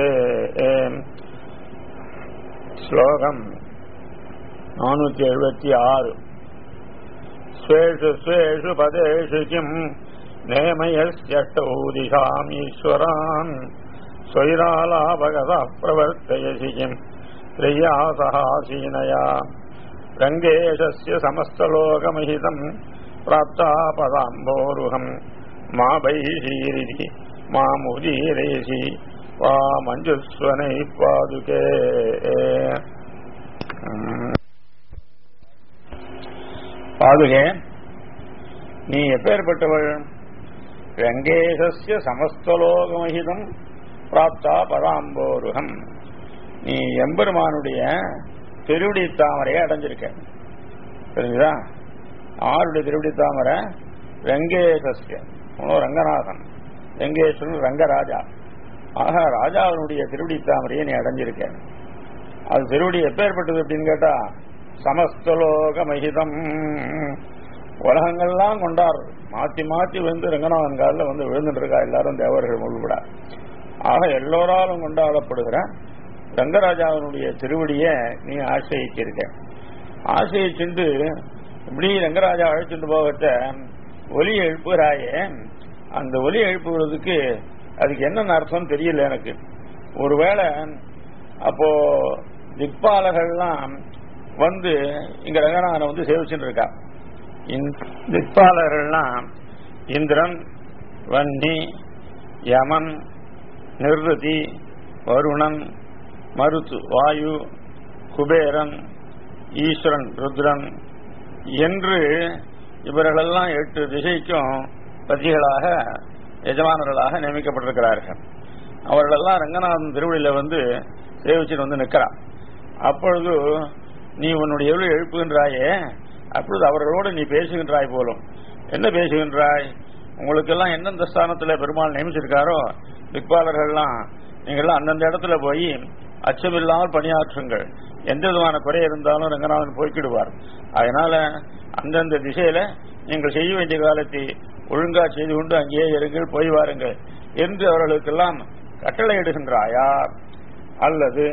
श्लोकम् நானூத்தி எழுபத்தி ஆறு ஸ்வேஷு ஸ்வேஷு பதேஷு கிம் நேமயஸ்யஷ்டௌ திசாமீஸ்வரான் ஸ்வைராலாபகதः பிரவர்த்தயசி கிம் त्रिया सहासीनया रङ्गेशस्य समस्तलोकमहितम् प्राप्ता पदाम्बोरुहम् मा बैशीरिति मामुदीरयसि वा मञ्जुस्वनैः पादुके பாதுகே நீ எப்பேற்பட்டவள் ரங்கேசஸ்ய சமஸ்தலோகமகிதம் பிராப்தா பதாம்போருகம் நீ எம்பெருமானுடைய திருவடி தாமரையை அடைஞ்சிருக்க தெரிஞ்சுதா ஆருடைய திருவடி தாமரை ரங்கேசஸ்ய உனோ ரங்கநாதன் ரங்கேஸ்வரன் ரங்கராஜா ஆக ராஜாவினுடைய திருவடி தாமரையை நீ அடைஞ்சிருக்க அது திருவடி எப்பேற்பட்டது அப்படின்னு கேட்டா சமஸ்தலோக மகிதம் உலகங்கள்லாம் கொண்டார் மாத்தி மாத்தி வந்து ரங்கநாதன் காலில் வந்து விழுந்துட்டு இருக்கா எல்லாரும் தேவர்கள் உள்பட ஆக எல்லோராலும் கொண்டாடப்படுகிற ரங்கராஜாவினுடைய திருவடிய நீ ஆசிரியிருக்க ஆசிரிச்சுண்டு இப்படி ரங்கராஜா அழைச்சிட்டு போகத்த ஒலி எழுப்புகிறாயே அந்த ஒலி எழுப்புவதற்கு அதுக்கு என்னென்ன அர்த்தம் தெரியல எனக்கு ஒருவேளை அப்போ திக்பாலகள்லாம் வந்து இங்க ரங்கநாதனை வந்து சேவிச்சுட்டு இருக்கா இந்த திக்பாலகள்லாம் இந்திரன் வன்னி யமன் நிர்ருதி வருணன் மருத்து வாயு குபேரன் ஈஸ்வரன் ருத்ரன் என்று இவர்களெல்லாம் எட்டு திசைக்கும் பதிகளாக எஜமானர்களாக நியமிக்கப்பட்டிருக்கிறார்கள் அவர்களெல்லாம் ரங்கநாதன் திருவடியில வந்து சேவிச்சுட்டு வந்து நிற்கிறான் அப்பொழுது நீ உன்னுடைய எவ்வளவு எழுப்புகின்றாயே அப்பொழுது அவர்களோடு நீ பேசுகின்றாய் போலும் என்ன பேசுகின்றாய் உங்களுக்கெல்லாம் எந்தெந்த ஸ்தானத்துல பெருமாள் நியமிச்சிருக்காரோ திக்பாலர்கள்லாம் நீங்கள்லாம் அந்தந்த இடத்துல போய் அச்சமில்லாமல் பணியாற்றுங்கள் எந்த விதமான குறை இருந்தாலும் ரங்கநாதன் போய்க்கிடுவார் அதனால அந்தந்த திசையில நீங்கள் செய்ய வேண்டிய காலத்தை ஒழுங்கா செய்து கொண்டு அங்கேயே இருங்கள் போய் வாருங்கள் என்று அவர்களுக்கெல்லாம் கட்டளையிடுகின்றாயா அல்லது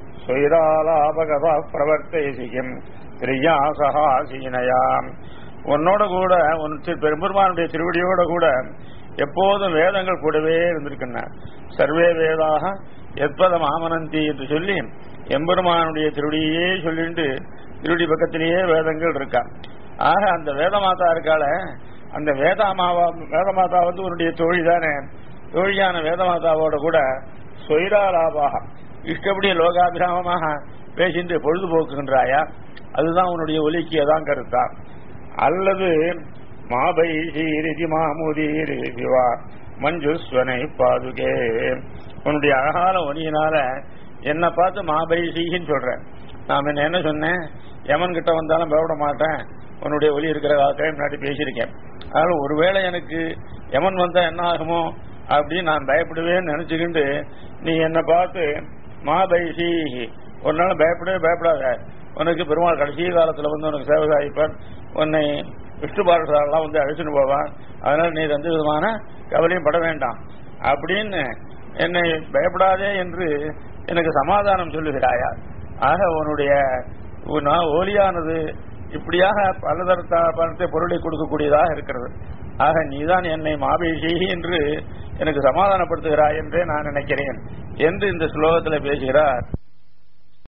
சுயராலாபகதா பிரவர்த்தயசிகம் திரியா சகாசீனையா உன்னோட கூட உன் திரு- பெரும்பெருமானுடைய திருவடியோட கூட எப்போதும் வேதங்கள் கூடவே இருந்திருக்கின்றன சர்வே வேதாக எப்பதம் ஆமனந்தி என்று சொல்லி எம்பெருமானுடைய திருவடியே சொல்லிட்டு திருவடி பக்கத்திலேயே வேதங்கள் இருக்கா ஆக அந்த வேதமாதா இருக்கால அந்த வேதாமாவா வேதமாதா வந்து உன்னுடைய தோழி தானே தோழியான வேதமாதாவோட கூட சொய்ராலாபாக இஷ்டப்படி லோகாபிராமமாக பேசிட்டு பொழுதுபோக்குகின்றாயா அதுதான் உன்னுடைய ஒலிக்கு அதான் கருத்தா அல்லது மாபைஷீரிதி மாமுதீரி சிவா மஞ்சுஸ்வனை பாதுகே உன்னுடைய அழகான ஒனியினால என்ன பார்த்து மாபைஷின்னு சொல்றேன் நான் என்ன என்ன சொன்னேன் யமன் கிட்ட வந்தாலும் பயப்பட மாட்டேன் உன்னுடைய ஒலி இருக்கிற காலத்தை முன்னாடி பேசியிருக்கேன் அதனால ஒருவேளை எனக்கு யமன் வந்தா என்ன ஆகுமோ அப்படின்னு நான் பயப்படுவேன்னு நினைச்சுக்கிண்டு நீ என்னை பார்த்து மாபைசி ஒரு நாள் பயப்படவே பயப்படாத உனக்கு பெருமாள் கடைசி காலத்துல வந்து உனக்கு சேவை சாதிப்பான் உன்னை விஷ்ணு பாரசாரெல்லாம் வந்து அழைச்சிட்டு போவான் அதனால நீ எந்த விதமான கவலையும் பட வேண்டாம் அப்படின்னு என்னை பயப்படாதே என்று எனக்கு சமாதானம் சொல்லுகிறாயா ஆக உன்னுடைய உன் ஓலியானது இப்படியாக பலதரத்த பலத்தை பொருளை கொடுக்கக்கூடியதாக இருக்கிறது ஆக நீதான் என்னை மாபேஷி என்று எனக்கு சமாதானப்படுத்துகிறாய் என்றே நான் நினைக்கிறேன் என்று இந்த ஸ்லோகத்தில் பேசுகிறார்